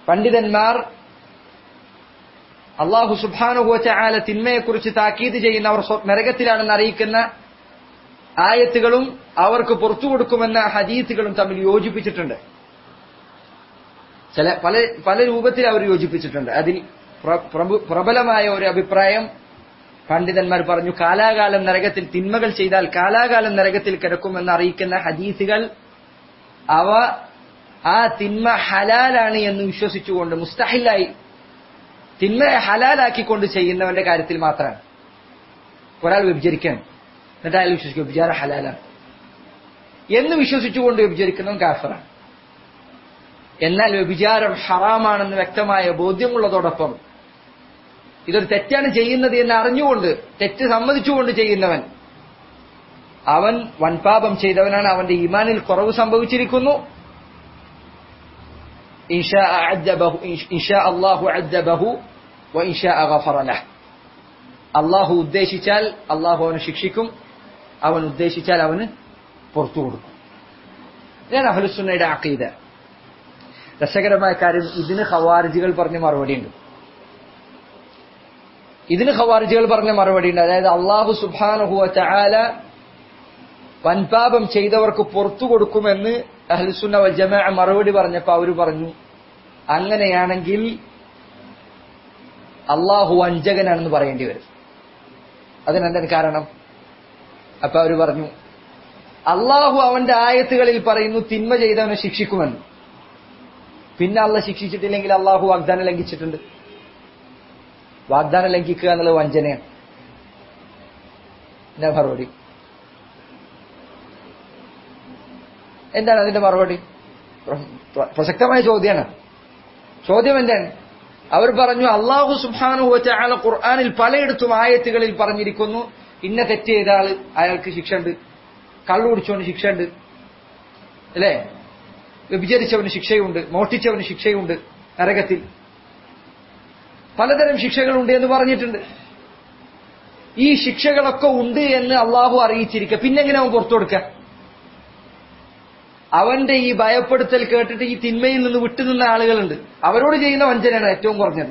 പണ്ഡിതന്മാർ അള്ളാഹു സുബാനുഹുവല തിന്മയെക്കുറിച്ച് താക്കീത് ചെയ്യുന്നവർ സ്വ- നരകത്തിലാണെന്ന് അറിയിക്കുന്ന ആയത്തുകളും അവർക്ക് പുറത്തു കൊടുക്കുമെന്ന ഹദീത്തുകളും തമ്മിൽ യോജിപ്പിച്ചിട്ടുണ്ട് ചില പല പല രൂപത്തിൽ അവർ യോജിപ്പിച്ചിട്ടുണ്ട് അതിൽ പ്ര- പ്രഭു- പ്രബലമായ ഒരു അഭിപ്രായം പണ്ഡിതന്മാർ പറഞ്ഞു കാലാകാലം നരകത്തിൽ തിന്മകൾ ചെയ്താൽ കാലാകാലം നരകത്തിൽ കിടക്കുമെന്ന് അറിയിക്കുന്ന ഹദീസുകൾ അവ ആ തിന്മ ഹലാലാണ് എന്ന് വിശ്വസിച്ചുകൊണ്ട് മുസ്തഹിലായി തിന്മയെ ഹലാലാക്കിക്കൊണ്ട് ചെയ്യുന്നവന്റെ കാര്യത്തിൽ മാത്രമാണ് ഒരാൾ വ്യഭിചരിക്കണം എന്നിട്ട് അയാൾ വിശ്വസിക്കും വ്യഭിചാരം ഹലാലാണ് എന്ന് വിശ്വസിച്ചുകൊണ്ട് വ്യഭിചരിക്കുന്നവൻ കാഫറാണ് എന്നാൽ വ്യഭിചാരം ഹറാമാണെന്ന് വ്യക്തമായ ബോധ്യമുള്ളതോടൊപ്പം ഇതൊരു തെറ്റാണ് ചെയ്യുന്നത് എന്ന് അറിഞ്ഞുകൊണ്ട് തെറ്റ് സമ്മതിച്ചുകൊണ്ട് ചെയ്യുന്നവൻ അവൻ വൻപാപം ചെയ്തവനാണ് അവന്റെ ഈമാനിൽ കുറവ് സംഭവിച്ചിരിക്കുന്നു ഇൻഷാ അഅദ്ദബഹു- ഇൻഷാ അല്ലാഹു അദ്ദബഹു വഇൻഷാ ഗഫറ ലഹ്. അള്ളാഹു ഉദ്ദേശിച്ചാൽ അള്ളാഹു അവനെ ശിക്ഷിക്കും അവൻ ഉദ്ദേശിച്ചാൽ അവന് പുറത്തു കൊടുക്കും ഇതാണ് അഹ്ലുസുന്നയുടെ അഖീദ രസകരമായ കാര്യം ഇതിന് ഖവാരിജികൾ പറഞ്ഞ മറുപടിയുണ്ട് ഇതിന് ഖവാരിജികൾ പറഞ്ഞ മറുപടിയുണ്ട് അതായത് അള്ളാഹു സുബാനുഹുവ ചാല വൻപാപം ചെയ്തവർക്ക് പുറത്തു കൊടുക്കുമെന്ന് അഹ്ലുസുന്ന വൽ ജമാ മറുപടി പറഞ്ഞപ്പോ അവര് പറഞ്ഞു അങ്ങനെയാണെങ്കിൽ അള്ളാഹു വഞ്ചകനാണെന്ന് പറയേണ്ടി വരും അതിനെന്താണ് കാരണം അപ്പൊ അവര് പറഞ്ഞു അള്ളാഹു അവന്റെ ആയത്തുകളിൽ പറയുന്നു തിന്മ ചെയ്തവനെ ശിക്ഷിക്കുമെന്ന് പിന്നെ അള്ള ശിക്ഷിച്ചിട്ടില്ലെങ്കിൽ അള്ളാഹു വാഗ്ദാനം ലംഘിച്ചിട്ടുണ്ട് വാഗ്ദാനം ലംഘിക്കുക എന്നുള്ളത് വഞ്ചനയാണ് എന്താ മറുപടി എന്താണ് അതിന്റെ മറുപടി പ്ര- പ്ര- പ്രസക്തമായ ചോദ്യമാണ് ചോദ്യം എന്താണ് അവർ പറഞ്ഞു അള്ളാഹു സുബാനുഹുല ഖുർആാനിൽ പലയിടത്തും ആയത്തുകളിൽ പറഞ്ഞിരിക്കുന്നു ഇന്ന തെറ്റ് ചെയ്ത ആള് അയാൾക്ക് ശിക്ഷയുണ്ട് കള്ളു കുടിച്ചവന് ശിക്ഷയുണ്ട് അല്ലേ വ്യഭിചരിച്ചവന് ശിക്ഷയുണ്ട് മോഷ്ടിച്ചവന് ശിക്ഷയുണ്ട് നരകത്തിൽ പലതരം ശിക്ഷകളുണ്ട് എന്ന് പറഞ്ഞിട്ടുണ്ട് ഈ ശിക്ഷകളൊക്കെ ഉണ്ട് എന്ന് അള്ളാഹു അറിയിച്ചിരിക്കുക പിന്നെങ്ങനെ അവൻ പുറത്തു കൊടുക്കുക അവന്റെ ഈ ഭയപ്പെടുത്തൽ കേട്ടിട്ട് ഈ തിന്മയിൽ നിന്ന് വിട്ടുനിന്ന ആളുകളുണ്ട് അവരോട് ചെയ്യുന്ന വഞ്ചനയാണ് ഏറ്റവും കുറഞ്ഞത്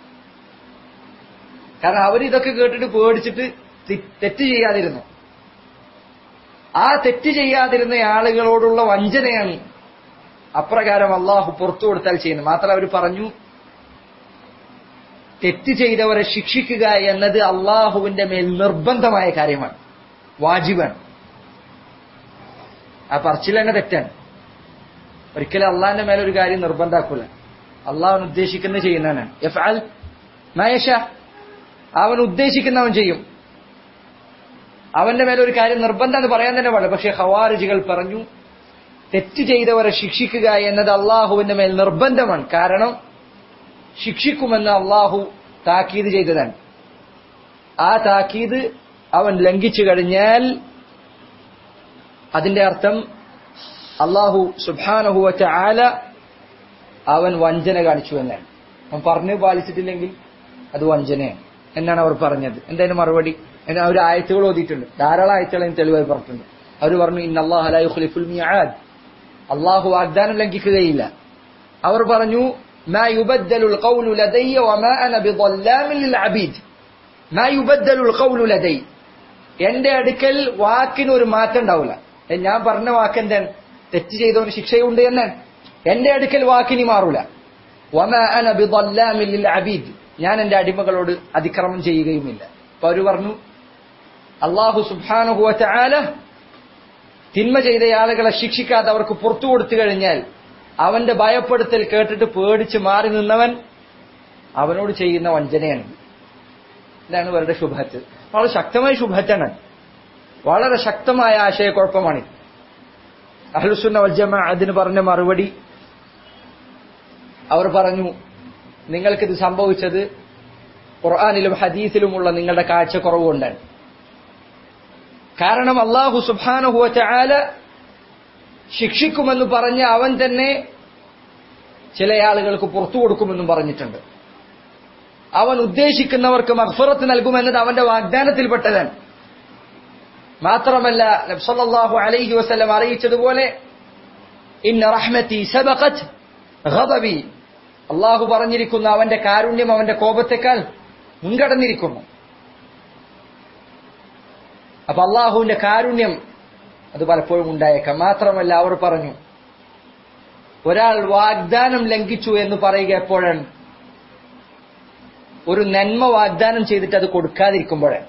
കാരണം അവർ ഇതൊക്കെ കേട്ടിട്ട് പേടിച്ചിട്ട് തി- തെറ്റ് ചെയ്യാതിരുന്നു ആ തെറ്റ് ചെയ്യാതിരുന്ന ആളുകളോടുള്ള വഞ്ചനയാണ് അപ്രകാരം അള്ളാഹു പുറത്തു കൊടുത്താൽ ചെയ്യുന്നത് മാത്രം അവർ പറഞ്ഞു തെറ്റ് ചെയ്തവരെ ശിക്ഷിക്കുക എന്നത് അള്ളാഹുവിന്റെ മേൽ നിർബന്ധമായ കാര്യമാണ് വാജിബാണ് ആ പറച്ചിൽ തന്നെ തെറ്റാണ് ഒരിക്കലും അള്ളാഹിന്റെ മേലെ ഒരു കാര്യം നിർബന്ധാക്കൂല അള്ളാഹുൻ ഉദ്ദേശിക്കുന്നത് ചെയ്യുന്നവനാണ് യഫ്അൽ മയഷ അവൻ ഉദ്ദേശിക്കുന്നവൻ ചെയ്യും അവന്റെ മേലെ ഒരു കാര്യം നിർബന്ധം പറയാൻ തന്നെ പാടില്ല പക്ഷെ ഹവാരിജികൾ പറഞ്ഞു തെറ്റ് ചെയ്തവരെ ശിക്ഷിക്കുക എന്നത് അള്ളാഹുവിന്റെ മേൽ നിർബന്ധമാണ് കാരണം ശിക്ഷിക്കുമെന്ന് അള്ളാഹു താക്കീത് ചെയ്തതാണ് ആ താക്കീത് അവൻ ലംഘിച്ചു കഴിഞ്ഞാൽ അതിന്റെ അർത്ഥം അള്ളാഹു സുബാനഹുവറ്റ ആല അവൻ വഞ്ചന കാണിച്ചു എന്നാണ് അവൻ പറഞ്ഞു പാലിച്ചിട്ടില്ലെങ്കിൽ അത് വഞ്ചനയാണ് എന്നാണ് അവർ പറഞ്ഞത് എന്തായാലും മറുപടി എന്നാ അവർ ആയത്തുകൾ ഓതിയിട്ടുണ്ട് ധാരാളം ആയത്തുകൾ അതിന് തെളിവായി പറഞ്ഞിട്ടുണ്ട് അവർ പറഞ്ഞു ഇന്ന അള്ളാഹു അലാഹുലിഫുൽ മിയാദ് അള്ളാഹു വാഗ്ദാനം ലംഘിക്കുകയില്ല അവർ പറഞ്ഞു ما يبدل القول لدي وما أنا بظلام للعبيد ما يبدل القول لدي എന്റെ അടുക്കൽ വാക്കിന് ഒരു മാറ്റം ഉണ്ടാവില്ല ഏ, ഞാൻ പറഞ്ഞ വാക്ക് എന്താണ് തെറ്റ് ചെയ്തവന് ശിക്ഷയുണ്ട് എന്നാണ് എന്റെ അടുക്കൽ വാക്കിനി മാറൂല വമാ അന ബിദല്ലാമിൻ ലിൽ അബീദ് ഞാൻ എന്റെ അടിമകളോട് അതിക്രമം ചെയ്യുകയുമില്ല അപ്പൊ അവര് പറഞ്ഞു അള്ളാഹു സുബ്ഹാനഹു വതആല തിന്മ ചെയ്ത ആളുകളെ ശിക്ഷിക്കാതെ അവർക്ക് പുറത്തു കൊടുത്തു കഴിഞ്ഞാൽ അവന്റെ ഭയപ്പെടുത്തൽ കേട്ടിട്ട് പേടിച്ച് മാറി നിന്നവൻ അവനോട് ചെയ്യുന്ന വഞ്ചനയാണ് ഇതാണ് ഇവരുടെ ശുഭത്ത് വളരെ ശക്തമായ ശുഭത്താണ് വളരെ ശക്തമായ ആശയക്കുഴപ്പമാണ് അഹ്ലുസുന്ന വൽജമ അതിന് പറഞ്ഞ മറുപടി അവർ പറഞ്ഞു നിങ്ങൾക്കിത് സംഭവിച്ചത് ഖുർആാനിലും ഹദീസിലുമുള്ള നിങ്ങളുടെ കാഴ്ചക്കുറവ് കൊണ്ടാണ് കാരണം അള്ളാഹു സുബാനഹുവ ചാല ശിക്ഷിക്കുമെന്ന് പറഞ്ഞ് അവൻ തന്നെ ചില ആളുകൾക്ക് പുറത്തു കൊടുക്കുമെന്നും പറഞ്ഞിട്ടുണ്ട് അവൻ ഉദ്ദേശിക്കുന്നവർക്ക് മഹ്ഫറത്ത് നൽകുമെന്നത് അവന്റെ വാഗ്ദാനത്തിൽപ്പെട്ടതാണ് മാത്രമല്ല നബ്സല്ലാഹു അലൈഹി വസല്ലം അറിയിച്ചതുപോലെ ഇന്ന റഹ്മത്തി സബഖത് ഘദബി അള്ളാഹു പറഞ്ഞിരിക്കുന്നു അവന്റെ കാരുണ്യം അവന്റെ കോപത്തെക്കാൾ മുൻകടന്നിരിക്കുന്നു അപ്പൊ അള്ളാഹുവിന്റെ കാരുണ്യം അത് പലപ്പോഴും ഉണ്ടായേക്കാം മാത്രമല്ല അവർ പറഞ്ഞു ഒരാൾ വാഗ്ദാനം ലംഘിച്ചു എന്ന് പറയുക എപ്പോഴാണ് ഒരു നന്മ വാഗ്ദാനം ചെയ്തിട്ട് അത് കൊടുക്കാതിരിക്കുമ്പോഴാണ്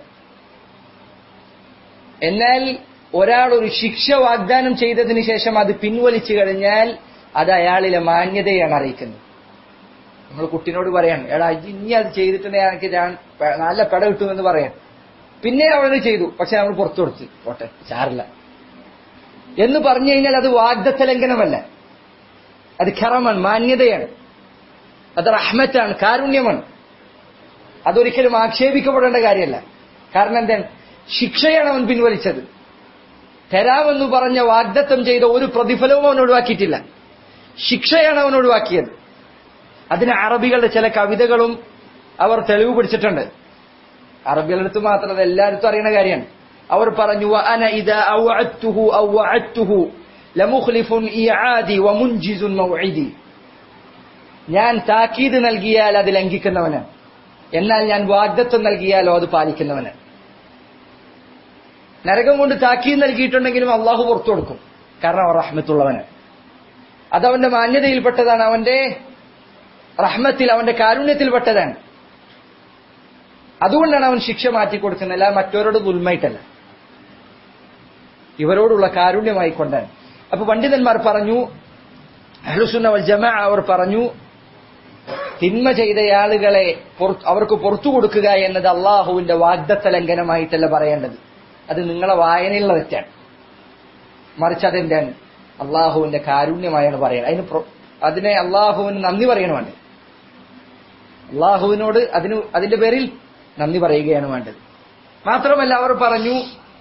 എന്നാൽ ഒരാൾ ഒരു ശിക്ഷ വാഗ്ദാനം ചെയ്തതിന് ശേഷം അത് പിൻവലിച്ചു കഴിഞ്ഞാൽ അത് അയാളിലെ മാന്യതയാണ് അറിയിക്കുന്നത് നമ്മൾ കുട്ടിനോട് പറയാൻ എടാ ഇനി അത് ചെയ്തിട്ടുണ്ടെങ്കിൽ എനിക്ക് ഞാൻ പെ- നല്ല പെട കിട്ടുമെന്ന് പറയാൻ പിന്നെ അവന് ചെയ്തു പക്ഷെ നമ്മൾ പുറത്തു കൊടുത്ത് പോട്ടെ ചാറില്ല എന്ന് പറഞ്ഞു കഴിഞ്ഞാൽ അത് വാഗ്ദത്ത ലംഘനമല്ല അത് ഖറമാണ് മാന്യതയാണ് അത് റഹ്മറ്റാണ് കാരുണ്യമാണ് അതൊരിക്കലും ആക്ഷേപിക്കപ്പെടേണ്ട കാര്യമല്ല കാരണം എന്താണ് ശിക്ഷയാണ് അവൻ പിൻവലിച്ചത് തരാമെന്ന് പറഞ്ഞ വാഗ്ദത്തം ചെയ്ത ഒരു പ്രതിഫലവും അവൻ ഒഴിവാക്കിയിട്ടില്ല ശിക്ഷയാണ് അവൻ ഒഴിവാക്കിയത് അതിന് അറബികളുടെ ചില കവിതകളും അവർ തെളിവ് പിടിച്ചിട്ടുണ്ട് അറബികളുടെ അടുത്ത് മാത്രമല്ല എല്ലായിടത്തും അറിയുന്ന കാര്യമാണ് അവർ പറഞ്ഞു "വഅന ഇദാ അവഅത്തുഹു ഔ വഅത്തുഹു ലമുഖ്ലിഫുൻ ഇആദി വമുൻജിസുൻ മൗഇദി ഞാൻ താക്കീത് നൽകിയാൽ അത് ലംഘിക്കുന്നവനാണ് എന്നാൽ ഞാൻ വാഗ്ദത്വം നൽകിയാലോ അത് പാലിക്കുന്നവനാണ് നരകം കൊണ്ട് താക്കീത് നൽകിയിട്ടുണ്ടെങ്കിലും അള്ളാഹു പുറത്തു കൊടുക്കും കാരണം അവർ റഹ്മത്തുള്ളവനാണ് അതവന്റെ മാന്യതയിൽപ്പെട്ടതാണ് അവന്റെ റഹ്മത്തിൽ അവന്റെ കാരുണ്യത്തിൽപ്പെട്ടതാണ് അതുകൊണ്ടാണ് അവൻ ശിക്ഷ മാറ്റിക്കൊടുക്കുന്നത് അല്ല മറ്റവരോട് ദുൽമായിട്ടല്ല ഇവരോടുള്ള കാരുണ്യമായിക്കൊണ്ടാണ് അപ്പൊ പണ്ഡിതന്മാർ പറഞ്ഞു അഹ്ലുസുന്ന വൽ ജമാ അവർ പറഞ്ഞു തിന്മ ചെയ്ത ആളുകളെ പുറ- അവർക്ക് പുറത്തു കൊടുക്കുക എന്നത് അള്ളാഹുവിന്റെ വാഗ്ദത്ത ലംഘനമായിട്ടല്ല പറയേണ്ടത് അത് നിങ്ങളെ വായനയിലുള്ള തെറ്റാണ് മറിച്ച് അതെന്താണ് അള്ളാഹുവിന്റെ കാരുണ്യമായാണ് പറയുന്നത് അതിന് പ്രൊ- അതിനെ അള്ളാഹുവിന് നന്ദി പറയണം വേണ്ടത് അള്ളാഹുവിനോട് അതിന് അതിന്റെ പേരിൽ നന്ദി പറയുകയാണ് വേണ്ടത് മാത്രമല്ല അവർ പറഞ്ഞു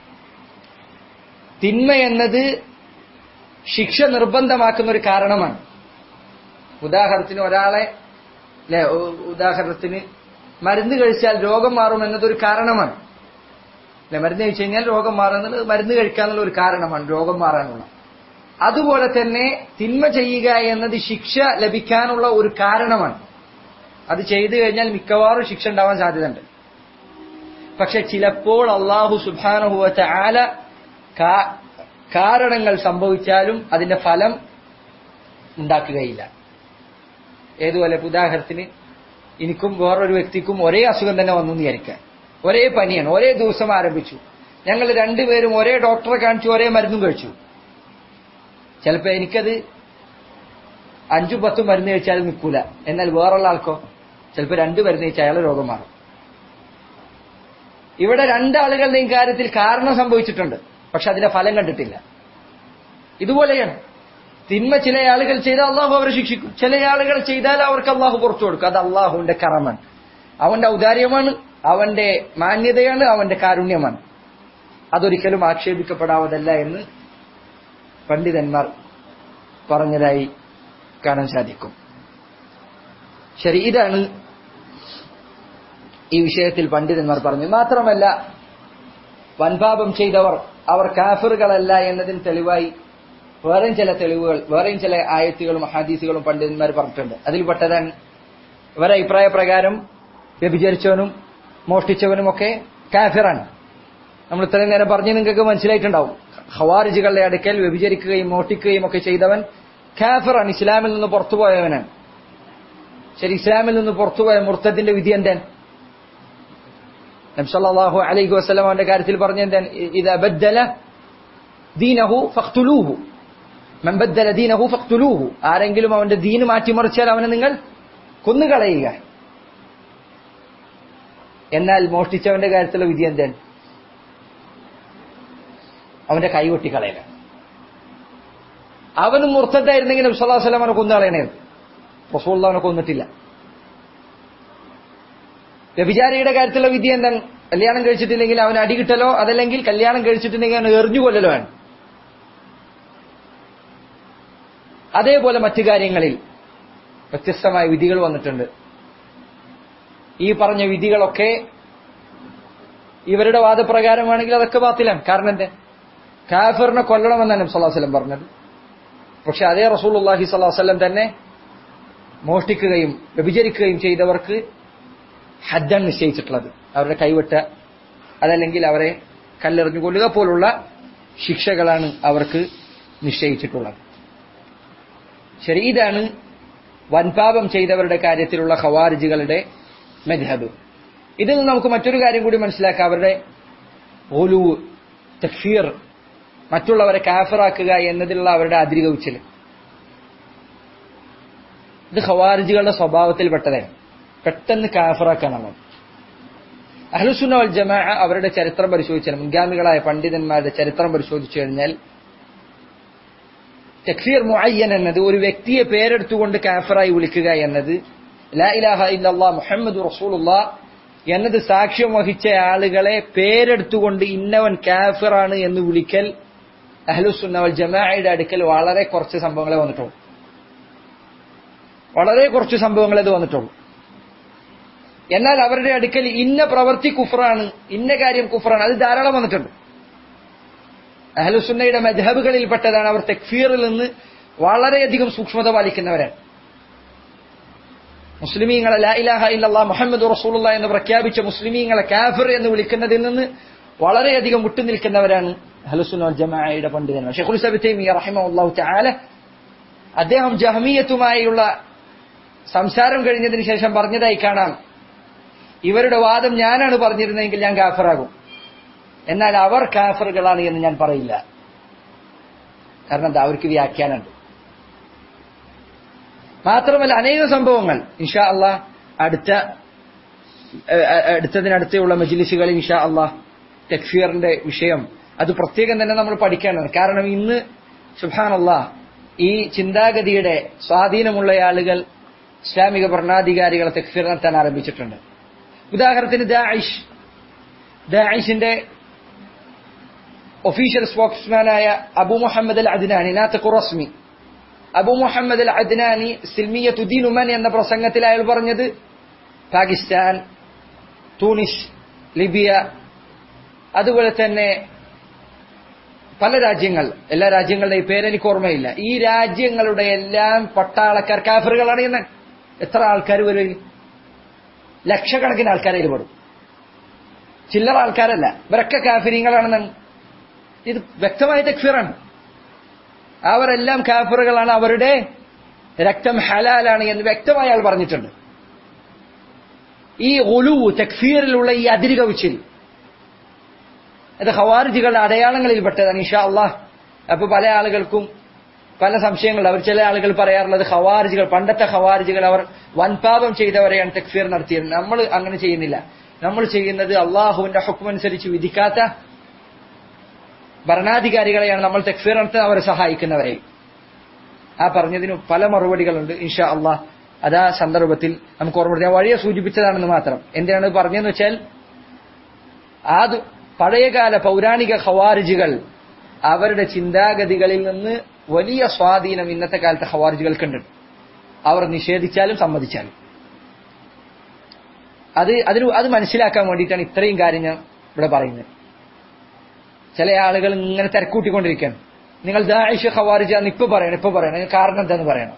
തിന്മ എന്നത് ശിക്ഷ നിർബന്ധമാക്കുന്ന ഒരു കാരണമാണ് ഉദാഹരണത്തിന് ഒരാളെ അല്ലെ ഉദാഹരണത്തിന് മരുന്ന് കഴിച്ചാൽ രോഗം മാറും എന്നതൊരു കാരണമാണ് അല്ലെ മരുന്ന് കഴിച്ചു കഴിഞ്ഞാൽ രോഗം മാറുന്നത് മരുന്ന് കഴിക്കാന്നുള്ള ഒരു കാരണമാണ് രോഗം മാറാനുള്ള അതുപോലെ തന്നെ തിന്മ ചെയ്യുക എന്നത് ശിക്ഷ ലഭിക്കാനുള്ള ഒരു കാരണമാണ് അത് ചെയ്തു കഴിഞ്ഞാൽ മിക്കവാറും ശിക്ഷ ഉണ്ടാവാൻ സാധ്യതയുണ്ട് പക്ഷെ ചിലപ്പോൾ അള്ളാഹു സുബാനുഭവത്തെ ആല കാരണങ്ങൾ സംഭവിച്ചാലും അതിന്റെ ഫലം ഉണ്ടാക്കുകയില്ല ഏതുപോലെ ഇപ്പൊ ഉദാഹരണത്തിന് എനിക്കും വേറൊരു വ്യക്തിക്കും ഒരേ അസുഖം തന്നെ വന്നു എന്ന് വിചാരിക്കാം ഒരേ പനിയാണ് ഒരേ ദിവസം ആരംഭിച്ചു ഞങ്ങൾ രണ്ടുപേരും ഒരേ ഡോക്ടറെ കാണിച്ചു ഒരേ മരുന്നും കഴിച്ചു ചിലപ്പോ എനിക്കത് അഞ്ചും പത്തും മരുന്ന് കഴിച്ചാൽ നിൽക്കൂല എന്നാൽ വേറുള്ള ആൾക്കോ ചിലപ്പോ രണ്ട് മരുന്ന് കഴിച്ചാൽ അയാളെ രോഗം മാറും ഇവിടെ രണ്ടാളുകളുടെയും കാര്യത്തിൽ കാരണം സംഭവിച്ചിട്ടുണ്ട് പക്ഷെ അതിന്റെ ഫലം കണ്ടിട്ടില്ല ഇതുപോലെയാണ് തിന്മ ചില ആളുകൾ ചെയ്താൽ അള്ളാഹു അവരെ ശിക്ഷിക്കും ചില ആളുകൾ ചെയ്താൽ അവർക്ക് അള്ളാഹു പുറത്തു കൊടുക്കും അത് അള്ളാഹുവിന്റെ കറമാണ് അവന്റെ ഔദാര്യമാണ് അവന്റെ മാന്യതയാണ് അവന്റെ കാരുണ്യമാണ് അതൊരിക്കലും ആക്ഷേപിക്കപ്പെടാവതല്ല എന്ന് പണ്ഡിതന്മാർ പറഞ്ഞതായി കാണാൻ സാധിക്കും ശരി ഇതാണ് ഈ വിഷയത്തിൽ പണ്ഡിതന്മാർ പറഞ്ഞു മാത്രമല്ല വൻപാപം ചെയ്തവർ അവർ കാഫിറുകളല്ല എന്നതിന് തെളിവായി വേറെയും ചില തെളിവുകൾ വേറെയും ചില ആയത്തുകളും ഹദീസുകളും പണ്ഡിതന്മാർ പറഞ്ഞിട്ടുണ്ട് അതിൽപ്പെട്ടതാണ് ഇവരെ അഭിപ്രായ പ്രകാരം വ്യഭിചരിച്ചവനും മോഷ്ടിച്ചവനും ഒക്കെ കാഫിറാണ് നമ്മൾ ഇത്രയും നേരം പറഞ്ഞ് നിങ്ങൾക്ക് മനസ്സിലായിട്ടുണ്ടാവും ഹവാരിജുകളുടെ അടുക്കൽ വ്യഭിചരിക്കുകയും മോഷ്ടിക്കുകയും ഒക്കെ ചെയ്തവൻ കാഫിറാണ് ഇസ്ലാമിൽ നിന്ന് പുറത്തുപോയവനാണ് ശരി ഇസ്ലാമിൽ നിന്ന് പുറത്തുപോയ മുർത്തത്തിന്റെ വിധി എന്താണ് നബ്സല്ലാഹു അലൈഹി വസ്ലാം അവന്റെ കാര്യത്തിൽ പറഞ്ഞ എന്താണ് ഇത് ബദ്ദല ദീനഹു ഫഖ്തുലൂഹു മൻ ബദ്ദല ദീനഹു ഫഖ്തുലൂഹു ആരെങ്കിലും അവന്റെ ദീന് മാറ്റിമറിച്ചാൽ അവനെ നിങ്ങൾ കൊന്നുകളയുക എന്നാൽ മോഷ്ടിച്ചവന്റെ കാര്യത്തിലുള്ള വിധി എന്താണ് അവന്റെ കൈ വെട്ടിക്കളയുക അവനും മുർത്തത്തായിരുന്നെങ്കിൽ നബി സല്ലല്ലാഹു അലൈഹി വസല്ലം അവനെ കൊന്നുകളയണായിരുന്നു റസൂൽ അവനെ കൊന്നിട്ടില്ല വ്യഭിചാരിയുടെ കാര്യത്തിലുള്ള വിധി എന്താണ് കല്യാണം കഴിച്ചിട്ടില്ലെങ്കിൽ അവൻ അടി കിട്ടലോ അതല്ലെങ്കിൽ കല്യാണം കഴിച്ചിട്ടുണ്ടെങ്കിൽ അവൻ എറിഞ്ഞു കൊല്ലലോ ആണ് അതേപോലെ മറ്റു കാര്യങ്ങളിൽ വ്യത്യസ്തമായ വിധികൾ വന്നിട്ടുണ്ട് ഈ പറഞ്ഞ വിധികളൊക്കെ ഇവരുടെ വാദപ്രകാരമാണെങ്കിൽ അതൊക്കെ ബാത്തിലാണ് കാരണം എന്താ കാഫിറിനെ കൊല്ലണമെന്നാണ് നബി സല്ലല്ലാഹു അലൈഹി വസല്ലം പറഞ്ഞത് പക്ഷെ അതേ റസൂൽ അള്ളാഹി സ്വല്ലല്ലാഹു അലൈഹി വസല്ലം തന്നെ മോഷ്ടിക്കുകയും വ്യഭിചരിക്കുകയും ചെയ്തവർക്ക് ഹദ്ദാണ് നിശ്ചയിച്ചിട്ടുള്ളത് അവരുടെ കൈവിട്ട അതല്ലെങ്കിൽ അവരെ കല്ലെറിഞ്ഞു കൊല്ലുക പോലുള്ള ശിക്ഷകളാണ് അവർക്ക് നിശ്ചയിച്ചിട്ടുള്ളത് ശരി ഇതാണ് വൻപാപം ചെയ്തവരുടെ കാര്യത്തിലുള്ള ഖവാരിജുകളുടെ മെധബ് ഇതിൽ നിന്ന് നമുക്ക് മറ്റൊരു കാര്യം കൂടി മനസ്സിലാക്കാം അവരുടെ ഓലു തഫീർ മറ്റുള്ളവരെ കാഫറാക്കുക എന്നതിലുള്ള അവരുടെ അതിരികവിച്ചൽ ഇത് ഖവാരിജുകളുടെ സ്വഭാവത്തിൽപ്പെട്ടതാണ് പെട്ടെന്ന് കാഫറാക്കാനാണ് അഹ്ലുസുന്ന വൽ ജമാ അവരുടെ ചരിത്രം പരിശോധിച്ചാൽ മുൻഗാമികളായ പണ്ഡിതന്മാരുടെ ചരിത്രം പരിശോധിച്ചു കഴിഞ്ഞാൽ തക്ഫീർ മുഅയ്യൻ എന്നത് ഒരു വ്യക്തിയെ പേരെടുത്തുകൊണ്ട് കാഫറായി വിളിക്കുക എന്നത് ലാ ഇലാഹ ഇല്ലല്ലാ മുഹമ്മദ് റസൂലുള്ള എന്നത് സാക്ഷ്യം വഹിച്ച ആളുകളെ പേരെടുത്തുകൊണ്ട് ഇന്നവൻ കാഫിറാണ് എന്ന് വിളിക്കൽ അഹ്ലുസുന്ന വൽ ജമാഅയുടെ അടുക്കൽ വളരെ കുറച്ച് സംഭവങ്ങളെ വന്നിട്ടുള്ളൂ വളരെ കുറച്ച് സംഭവങ്ങളെ ഇത് വന്നിട്ടുള്ളൂ എന്നാൽ അവരുടെ അടുക്കൽ ഇന്ന പ്രവൃത്തി കുഫറാണ് ഇന്ന കാര്യം കുഫറാണ് അത് ധാരാളം വന്നിട്ടുണ്ട് അഹലുസുന്നയുടെ മധബുകളിൽപ്പെട്ടതാണ് അവർ തെക്ഫീറിൽ നിന്ന് വളരെയധികം സൂക്ഷ്മത പാലിക്കുന്നവരാണ് മുസ്ലിമീങ്ങളെ ലാ ഇലാഹ ഇല്ലല്ലാ മുഹമ്മദ് റസൂലുള്ള എന്ന് പ്രഖ്യാപിച്ച മുസ്ലിമീങ്ങളെ കാഫിർ എന്ന് വിളിക്കുന്നതിൽ നിന്ന് വളരെയധികം വിട്ടുനിൽക്കുന്നവരാണ് അഹലുസുന്ന ജമാഅയുടെ പണ്ഡിതന്മാർ ഷെഖുൽ സബിത്തൈമിയ റഹിമഹുല്ലാഹു തആല അദ്ദേഹം ജഹമിയത്തുമായുള്ള സംസാരം കഴിഞ്ഞതിന് ശേഷം പറഞ്ഞതായി കാണാം ഇവരുടെ വാദം ഞാനാണ് പറഞ്ഞിരുന്നതെങ്കിൽ ഞാൻ കാഫറാകും എന്നാൽ അവർ കാഫറുകളാണ് എന്ന് ഞാൻ പറയില്ല കാരണം എന്താ അവർക്ക് വ്യാഖ്യാനമുണ്ട് മാത്രമല്ല അനേകം സംഭവങ്ങൾ ഇൻഷാ അള്ളാഹ് അടുത്ത അടുത്തതിനടുത്തുള്ള മജിലിസുകളിൽ ഇൻഷാ അള്ളാഹ് തെക്ഫീറിന്റെ വിഷയം അത് പ്രത്യേകം തന്നെ നമ്മൾ പഠിക്കേണ്ടതാണ് കാരണം ഇന്ന് സുഹാനല്ല ഈ ചിന്താഗതിയുടെ സ്വാധീനമുള്ള ആളുകൾ ഇസ്ലാമിക ഭരണാധികാരികളെ തെക്ഫീർ നടത്താൻ ആരംഭിച്ചിട്ടുണ്ട് ഉദാഹരണത്തിന് ദാഇഷ് ദാഇഷിന്റെ ഒഫീഷ്യൽ സ്പോക്സ്മാനായ അബു മുഹമ്മദ് അൽ അദ്നാനി നാത്തഖു റസ്മി അബു മുഹമ്മദ് അൽ അദ്നാനി സിൽമിയ തുദീനുമൻ എന്ന പ്രസംഗത്തിൽ അയാൾ പറഞ്ഞത് പാകിസ്ഥാൻ തൂണിഷ് ലിബിയ അതുപോലെ തന്നെ പല രാജ്യങ്ങൾ എല്ലാ രാജ്യങ്ങളുടെയും പേരെനിക്ക് ഓർമ്മയില്ല ഈ രാജ്യങ്ങളുടെ എല്ലാം പട്ടാളക്കാർ കാഫറുകളാണ് എന്ന് എത്ര ആൾക്കാർ വരും ലക്ഷക്കണക്കിന് ആൾക്കാരെ പെടും ചില്ലറ ആൾക്കാരല്ല ഇവരൊക്കെ കാഫിരിങ്ങളാണെന്നാണ് ഇത് വ്യക്തമായ തക്ഫീറാണ് അവരെല്ലാം കാഫറുകളാണ് അവരുടെ രക്തം ഹലാലാണ് എന്ന് വ്യക്തമായി അയാൾ പറഞ്ഞിട്ടുണ്ട് ഈ ഒലു തക്ഫീറിലുള്ള ഈ അതിരുകവിച്ചിൽ അത് ഹവാരിജികളുടെ അടയാളങ്ങളിൽപ്പെട്ടതാണ് ഇഷാ അള്ളാഹ് അപ്പൊ പല ആളുകൾക്കും പല സംശയങ്ങൾ അവർ ചില ആളുകൾ പറയാറുള്ളത് ഹവാരിജികൾ പണ്ടത്തെ ഹവാരിജികൾ അവർ വൻപാപം ചെയ്തവരെയാണ് തക്ഫീർ നടത്തിയത് നമ്മൾ അങ്ങനെ ചെയ്യുന്നില്ല നമ്മൾ ചെയ്യുന്നത് അള്ളാഹുവിന്റെ ഹുക്കുമനുസരിച്ച് വിധിക്കാത്ത ഭരണാധികാരികളെയാണ് നമ്മൾ തക്ഫീർ നടത്താൻ അവരെ സഹായിക്കുന്നവരെ ആ പറഞ്ഞതിന് പല മറുപടികളുണ്ട് ഇൻഷാ അള്ളാഹ് അതാ സന്ദർഭത്തിൽ നമുക്ക് ഓർമ്മ ഞാൻ വഴിയെ സൂചിപ്പിച്ചതാണെന്ന് മാത്രം എന്തിനാണ് പറഞ്ഞതെന്ന് വെച്ചാൽ ആ പഴയകാല പൗരാണിക ഖവാരിജുകൾ അവരുടെ ചിന്താഗതികളിൽ നിന്ന് വലിയ സ്വാധീനം ഇന്നത്തെ കാലത്തെ ഖവാരിജുകൾക്കുണ്ട് അവർ നിഷേധിച്ചാലും സമ്മതിച്ചാലും അത് അതിന് അത് മനസ്സിലാക്കാൻ വേണ്ടിയിട്ടാണ് ഇത്രയും കാര്യം ഞാൻ ഇവിടെ പറയുന്നത് ചില ആളുകൾ ഇങ്ങനെ തിരക്കൂട്ടിക്കൊണ്ടിരിക്കുകയാണ് നിങ്ങൾ ദാഇഷ് ഖവാരിജാന്ന് ഇപ്പൊ പറയണം ഇപ്പൊ പറയണം കാരണം എന്താന്ന് പറയണം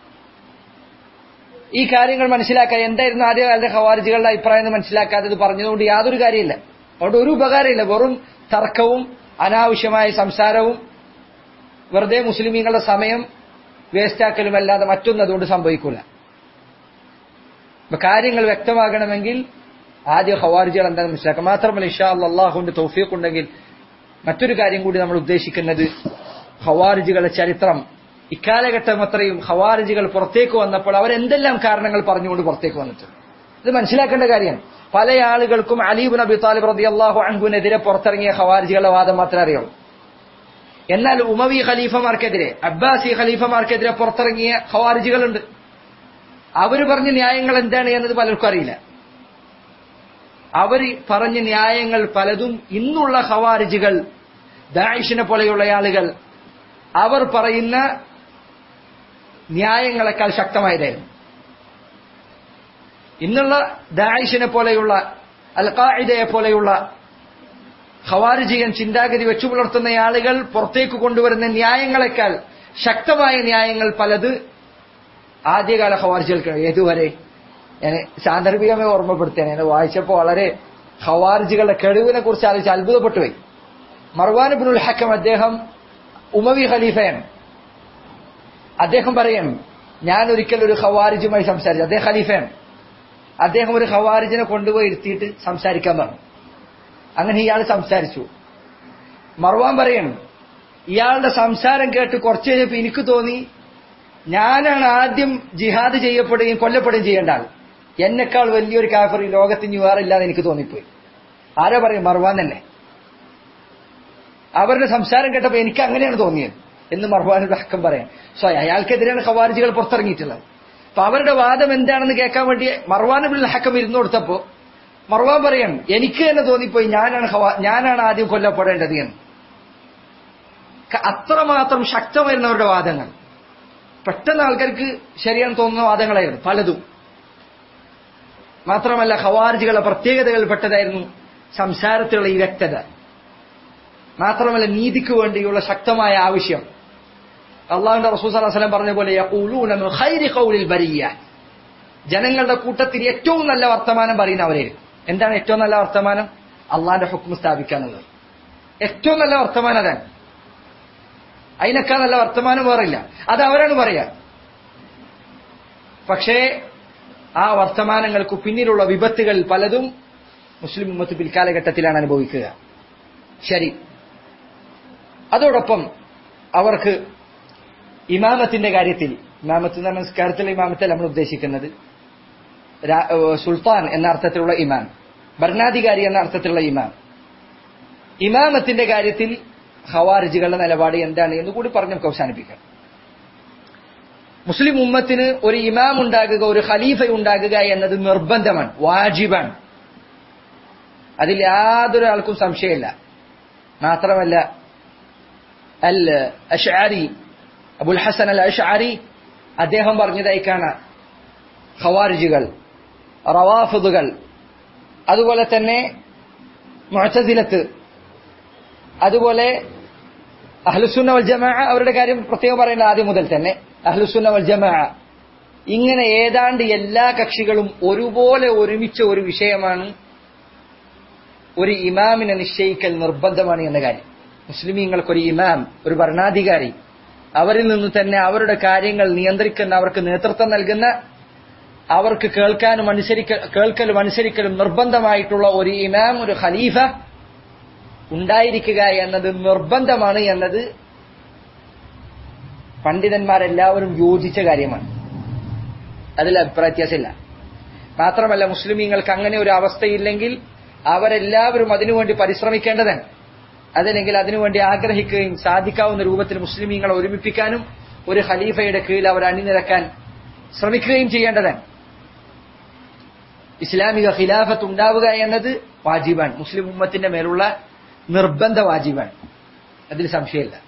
ഈ കാര്യങ്ങൾ മനസ്സിലാക്കാൻ എന്തായിരുന്നു ആദ്യകാലത്തെ ഖവാരിജുകളുടെ അഭിപ്രായം എന്ന് മനസ്സിലാക്കാത്തത് പറഞ്ഞതുകൊണ്ട് യാതൊരു കാര്യമില്ല അതുകൊണ്ട് ഒരു ഉപകാരമില്ല വെറും തർക്കവും അനാവശ്യമായ സംസാരവും വെറുതെ മുസ്ലിമീങ്ങളുടെ സമയം വേസ്റ്റാക്കലും അല്ലാതെ മറ്റൊന്നും അതുകൊണ്ട് സംഭവിക്കൂല അപ്പൊ കാര്യങ്ങൾ വ്യക്തമാകണമെങ്കിൽ ആദ്യ ഖവാരിജുകൾ എന്താണെന്ന് മനസ്സിലാക്കാം മാത്രമല്ല ഇഷാ അള്ളാഹുവിന്റെ തൗഫീഖ് ഉണ്ടെങ്കിൽ മറ്റൊരു കാര്യം കൂടി നമ്മൾ ഉദ്ദേശിക്കുന്നത് ഖവാരിജുകളുടെ ചരിത്രം ഇക്കാലഘട്ടം അത്രയും ഖവാരിജുകൾ പുറത്തേക്ക് വന്നപ്പോൾ അവരെന്തെല്ലാം കാരണങ്ങൾ പറഞ്ഞുകൊണ്ട് പുറത്തേക്ക് വന്നിട്ടുണ്ട് ഇത് മനസ്സിലാക്കേണ്ട കാര്യമാണ് പല ആളുകൾക്കും അലീബ് നബി താലിബ് റതി അള്ളാഹു അൻഹുവിനെതിരെ പുറത്തിറങ്ങിയ ഖവാരിജികളുടെ വാദം മാത്രമേ അറിയുള്ളൂ എന്നാൽ ഉമവി ഖലീഫമാർക്കെതിരെ അബ്ബാസി ഖലീഫമാർക്കെതിരെ പുറത്തിറങ്ങിയ ഖവാരിജികളുണ്ട് അവർ പറഞ്ഞ ന്യായങ്ങൾ എന്താണ് എന്നത് പലർക്കും അറിയില്ല അവർ പറഞ്ഞ ന്യായങ്ങൾ പലതും ഇന്നുള്ള ഖവാരിജികൾ ദായിഷിനെ പോലെയുള്ള ആളുകൾ അവർ പറയുന്ന ന്യായങ്ങളെക്കാൾ ശക്തമായതായിരുന്നു ഇന്നുള്ള ദായിഷിനെ പോലെയുള്ള അൽ ഖാഇദയെ പോലെയുള്ള ഖവാരിജിയൻ ചിന്താഗതി വെച്ചു പുലർത്തുന്ന ആളുകൾ പുറത്തേക്ക് കൊണ്ടുവരുന്ന ന്യായങ്ങളെക്കാൾ ശക്തമായ ന്യായങ്ങൾ പലത് ആദ്യകാല ഖവാർജുകൾക്ക് ഏതുവരെ ഞാൻ സാന്ദർഭികമായി ഓർമ്മപ്പെടുത്തുകയാണ് ഞാൻ വായിച്ചപ്പോൾ വളരെ ഖവാർജുകളുടെ കഴിവിനെ കുറിച്ച് ആലോചിച്ച് അത്ഭുതപ്പെട്ടു പോയി മർവാൻ ഇബ്നുൽ ഹക്കം അദ്ദേഹം ഉമവി ഖലീഫയാണ് അദ്ദേഹം പറയാണ് ഞാൻ ഒരിക്കൽ ഒരു ഖവാരിജുമായി സംസാരിച്ചു അദ്ദേഹം ഖലീഫയാണ് അദ്ദേഹം ഒരു ഖവാരിജിനെ കൊണ്ടുപോയി ഇരുത്തിയിട്ട് സംസാരിക്കാൻ പറഞ്ഞു അങ്ങനെ ഇയാൾ സംസാരിച്ചു മർവാൻ പറയണം ഇയാളുടെ സംസാരം കേട്ട് കുറച്ചു കഴിഞ്ഞപ്പോൾ എനിക്ക് തോന്നി ഞാനാണ് ആദ്യം ജിഹാദ് ചെയ്യപ്പെടുകയും കൊല്ലപ്പെടുകയും ചെയ്യേണ്ട ആൾ എന്നെക്കാൾ വലിയൊരു കാഫർ ഈ ലോകത്തിന് വേറില്ലാന്ന് എനിക്ക് തോന്നിപ്പോയി ആരാ പറയും മർവാൻ തന്നെ അവരുടെ സംസാരം കേട്ടപ്പോൾ എനിക്ക് അങ്ങനെയാണ് തോന്നിയത് എന്ന് മർവാനുടെ ഹക്കം പറയാം സോ അയാൾക്കെതിരെയാണ് ഖവാരിജികൾ പുറത്തിറങ്ങിയിട്ടുള്ളത് അപ്പൊ അവരുടെ വാദം എന്താണെന്ന് കേൾക്കാൻ വേണ്ടി മർവാനുബിൽ ഹക്കം ഇരുന്നു കൊടുത്തപ്പോ മർവാൻ പറയാണ് എനിക്ക് തന്നെ തോന്നിപ്പോയി ഞാനാണ് ഖവാ- ഞാനാണ് ആദ്യം കൊല്ലപ്പെടേണ്ടത് എന്ന് ക- അത്രമാത്രം ശക്തമായിരുന്നവരുടെ വാദങ്ങൾ പെട്ടെന്ന് ആൾക്കാർക്ക് ശരിയാണെന്ന് തോന്നുന്ന വാദങ്ങളായിരുന്നു പലതും മാത്രമല്ല ഖവാർജികളുടെ പ്രത്യേകതകളിൽപ്പെട്ടതായിരുന്നു സംസാരത്തിലുള്ള ഈ വ്യക്തത മാത്രമല്ല നീതിക്ക് വേണ്ടിയുള്ള ശക്തമായ ആവശ്യം അള്ളാഹുന്റെ റസൂൽ സല്ലല്ലാഹു അലൈഹി വസല്ലം പറഞ്ഞ പോലെ യഖൂലൂന മിൻ ഖൈരി ഖൗലിൽ ബരിയ്യ ജനങ്ങളുടെ കൂട്ടത്തിൽ ഏറ്റവും നല്ല വർത്തമാനം പറയുന്നവരായിരിക്കും എന്താണ് ഏറ്റവും നല്ല വർത്തമാനം അള്ളാഹിന്റെ ഹുക്ം സ്ഥാപിക്കാനുള്ളത് ഏറ്റവും നല്ല വർത്തമാനം അതാണ് അതിനേക്കാൾ നല്ല വർത്തമാനം വേറില്ല അത് അവരാണ് പറയാ പക്ഷേ ആ വർത്തമാനങ്ങൾക്ക് പിന്നിലുള്ള വിപത്തുകൾ പലതും മുസ്ലിം ഉമ്മത്ത് പിൽക്കാലഘട്ടത്തിലാണ് അനുഭവിക്കുക ശരി അതോടൊപ്പം അവർക്ക് ഇമാമത്തിന്റെ കാര്യത്തിൽ ഇമാമത്ത് എന്ന നമസ്കാരത്തിലെ ഇമാമത്തല്ല നമ്മൾ ഉദ്ദേശിക്കുന്നത് രാ- ഏഹ് സുൽത്താൻ എന്ന അർത്ഥത്തിലുള്ള ഇമാം ഭരണാധികാരി എന്ന അർത്ഥത്തിലുള്ള ഇമാം ഇമാമത്തിന്റെ കാര്യത്തിൽ ഹവാരിജികളുടെ നിലപാട് എന്താണ് എന്ന് കൂടി പറഞ്ഞ് നമുക്ക് അവസാനിപ്പിക്കാം മുസ്ലിം ഉമ്മത്തിന് ഒരു ഇമാം ഉണ്ടാകുക ഒരു ഖലീഫ ഉണ്ടാകുക എന്നത് നിർബന്ധമാണ് വാജിബാണ് അതിൽ യാതൊരു ആൾക്കും സംശയമില്ല മാത്രമല്ല അൽ അഷ്ആരി അബുൽ ഹസൻ അൽ അഷ്ആരി അദ്ദേഹം പറഞ്ഞതായി കാണാം ഖവാരിജുകൾ റവാഫിദുകൾ അതുപോലെ തന്നെ മുഅ്തസിലത്ത് അതുപോലെ അഹ്ലുസുന്ന വൽ ജമാ അവരുടെ കാര്യം പ്രത്യേകം പറയേണ്ട ആദ്യം മുതൽ തന്നെ അഹ്ലുസുന്ന വൽ ജമാ ഇങ്ങനെ ഏതാണ്ട് എല്ലാ കക്ഷികളും ഒരുപോലെ ഒരുമിച്ച ഒരു വിഷയമാണ് ഒരു ഇമാമിനെ നിശ്ചയിക്കൽ നിർബന്ധമാണ് എന്ന കാര്യം മുസ്ലിമീങ്ങൾക്കൊരു ഇമാം ഒരു ഭരണാധികാരി അവരിൽ നിന്ന് തന്നെ അവരുടെ കാര്യങ്ങൾ നിയന്ത്രിക്കുന്ന അവർക്ക് നേതൃത്വം നൽകുന്ന അവർക്ക് കേൾക്കാനും അനുസരിക്ക കേൾക്കലും അനുസരിക്കലും നിർബന്ധമായിട്ടുള്ള ഒരു ഇമാം ഒരു ഖലീഫ ഉണ്ടായിരിക്കുക എന്നത് നിർബന്ധമാണ് എന്നത് പണ്ഡിതന്മാരെല്ലാവരും യോജിച്ച കാര്യമാണ് അതിൽ അഭിപ്രായ വ്യത്യാസമില്ല മാത്രമല്ല മുസ്ലിമീങ്ങൾക്ക് അങ്ങനെ ഒരു അവസ്ഥയില്ലെങ്കിൽ അവരെല്ലാവരും അതിനുവേണ്ടി പരിശ്രമിക്കേണ്ടതാണ് അതല്ലെങ്കിൽ അതിനുവേണ്ടി ആഗ്രഹിക്കുകയും സാധിക്കാവുന്ന രൂപത്തിൽ മുസ്ലിമീങ്ങളെ ഒരുമിപ്പിക്കാനും ഒരു ഖലീഫയുടെ കീഴിൽ അവർ അണിനിരക്കാൻ ശ്രമിക്കുകയും ചെയ്യേണ്ടതാണ് ഇസ്ലാമിക ഖിലാഫത്ത് ഉണ്ടാവുക എന്നത് വാജിബാണ് മുസ്ലിം ഉമ്മത്തിന്റെ മേലുള്ള നിർബന്ധ വാജിബാണ് അതിൽ സംശയമില്ല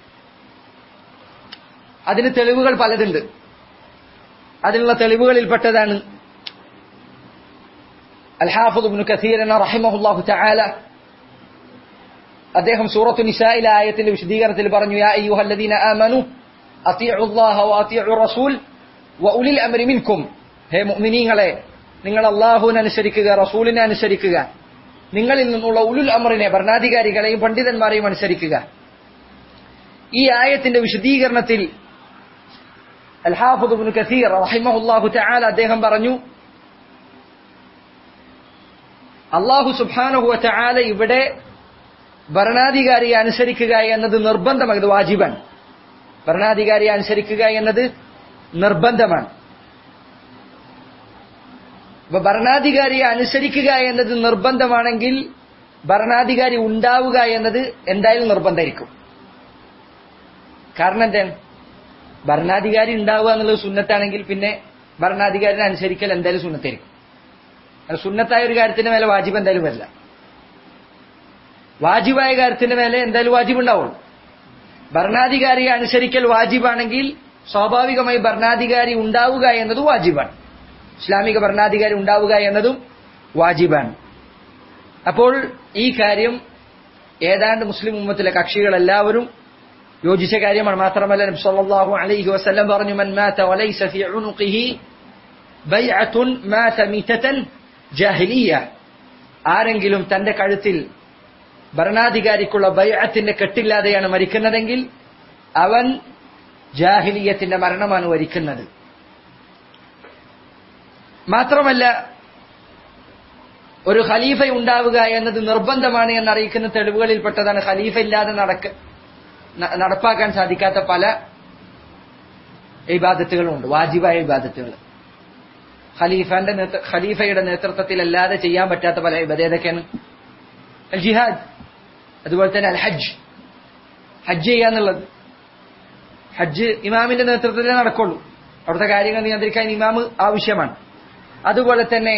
അതിന് തെളിവുകൾ പലതുണ്ട് അതിനുള്ള തെളിവുകളിൽപ്പെട്ടതാണ് അൽഹാഫുദ് ഇബ്നു കസീർ എന്ന റഹിമഹുല്ലാഹു തആല അദ്ദേഹം സൂറത്തു നിസായിലെ ആയത്തിന്റെ വിശദീകരണത്തിൽ പറഞ്ഞു യാ അയ്യുഹല്ലദീന ആമനു അത്തിഉ അല്ലാഹ വഅത്തിഉ റസൂൽ വഉലിൽ അംരി മിൻകും ഹേ മുഅ്മിനീങ്ങളെ നിങ്ങൾ അല്ലാഹുവിനെ അനുസരിക്കുക റസൂലിനെ അനുസരിക്കുക നിങ്ങളിൽ നിന്നുള്ള ഉലുൽ അമറിനെ ഭരണാധികാരികളെയും പണ്ഡിതന്മാരെയും അനുസരിക്കുക ഈ ആയത്തിന്റെ വിശദീകരണത്തിൽ അൽഹാഫുദ് ഇബ്നു കസീർ റഹിമഹുല്ലാഹു തആല അദ്ദേഹം പറഞ്ഞു അള്ളാഹു സുബ്ഹാനഹു വതആല ഇവിടെ ഭരണാധികാരിയെ അനുസരിക്കുക എന്നത് നിർബന്ധമാണ് ഇത് വാജിബാണ് ഭരണാധികാരിയെ അനുസരിക്കുക എന്നത് നിർബന്ധമാണ് അപ്പൊ ഭരണാധികാരിയെ അനുസരിക്കുക എന്നത് നിർബന്ധമാണെങ്കിൽ ഭരണാധികാരി ഉണ്ടാവുക എന്നത് എന്തായാലും നിർബന്ധമായിരിക്കും കാരണം എന്താണ് ഭരണാധികാരി ഉണ്ടാവുക എന്നുള്ളത് സുന്നത്താണെങ്കിൽ പിന്നെ ഭരണാധികാരിനെ അനുസരിക്കൽ എന്തായാലും സുന്നത്തായിരിക്കും അത് സുന്നത്തായ ഒരു കാര്യത്തിന്റെ മേലെ വാജിബ് എന്തായാലും വരില്ല വാജിബായ കാര്യത്തിന്റെ മേലെ എന്തായാലും വാജിബ് ഉണ്ടാവുള്ളൂ ഭരണാധികാരിയെ അനുസരിക്കൽ വാജിബാണെങ്കിൽ സ്വാഭാവികമായി ഭരണാധികാരി ഉണ്ടാവുക എന്നതും വാജിബാണ് ഇസ്ലാമിക ഭരണാധികാരി ഉണ്ടാവുക എന്നതും വാജിബാണ് അപ്പോൾ ഈ കാര്യം ഏതാണ്ട് മുസ്ലിം ഉമ്മത്തിലെ കക്ഷികളെല്ലാവരും യോജിച്ച കാര്യമാണ് മാത്രമല്ല നബി സല്ലല്ലാഹു അലൈഹി വസല്ലം പറഞ്ഞു മൻ മാത വലൈസ ഫി ഉനുഖിഹി ബൈഅത്തുൻ മാത മീതതൻ ജാഹിലിയ ആരെങ്കിലും തന്റെ കഴുത്തിൽ ഭരണാധികാരിക്കുള്ള ബൈഅത്തിന്റെ കെട്ടില്ലാതെയാണ് മരിക്കുന്നതെങ്കിൽ അവൻ ജാഹിലിയത്തിന്റെ മരണമാണ് വരിക്കുന്നത് മാത്രമല്ല ഒരു ഖലീഫ ഉണ്ടാവുക എന്നത് നിർബന്ധമാണ് എന്നറിയിക്കുന്ന തെളിവുകളിൽപ്പെട്ടതാണ് ഖലീഫ ഇല്ലാതെ നടക്ക ന- നടപ്പാക്കാൻ സാധിക്കാത്ത പല ഇബാദത്തുകളുണ്ട് വാജിബായ ഇബാദത്തുകൾ ഖലീഫന്റെ നേതൃ- ഖലീഫയുടെ നേതൃത്വത്തിൽ അല്ലാതെ ചെയ്യാൻ പറ്റാത്ത പല ഇബാദ ഏതൊക്കെയാണ് അൽ ജിഹാദ് അതുപോലെ തന്നെ അൽ ഹജ്ജ് ഹജ്ജ് ചെയ്യാന്നുള്ളത് ഹജ്ജ് ഇമാമിന്റെ നേതൃത്വത്തിലേ നടക്കുള്ളൂ അവിടുത്തെ കാര്യങ്ങൾ നിയന്ത്രിക്കാൻ ഇമാമ് ആവശ്യമാണ് അതുപോലെ തന്നെ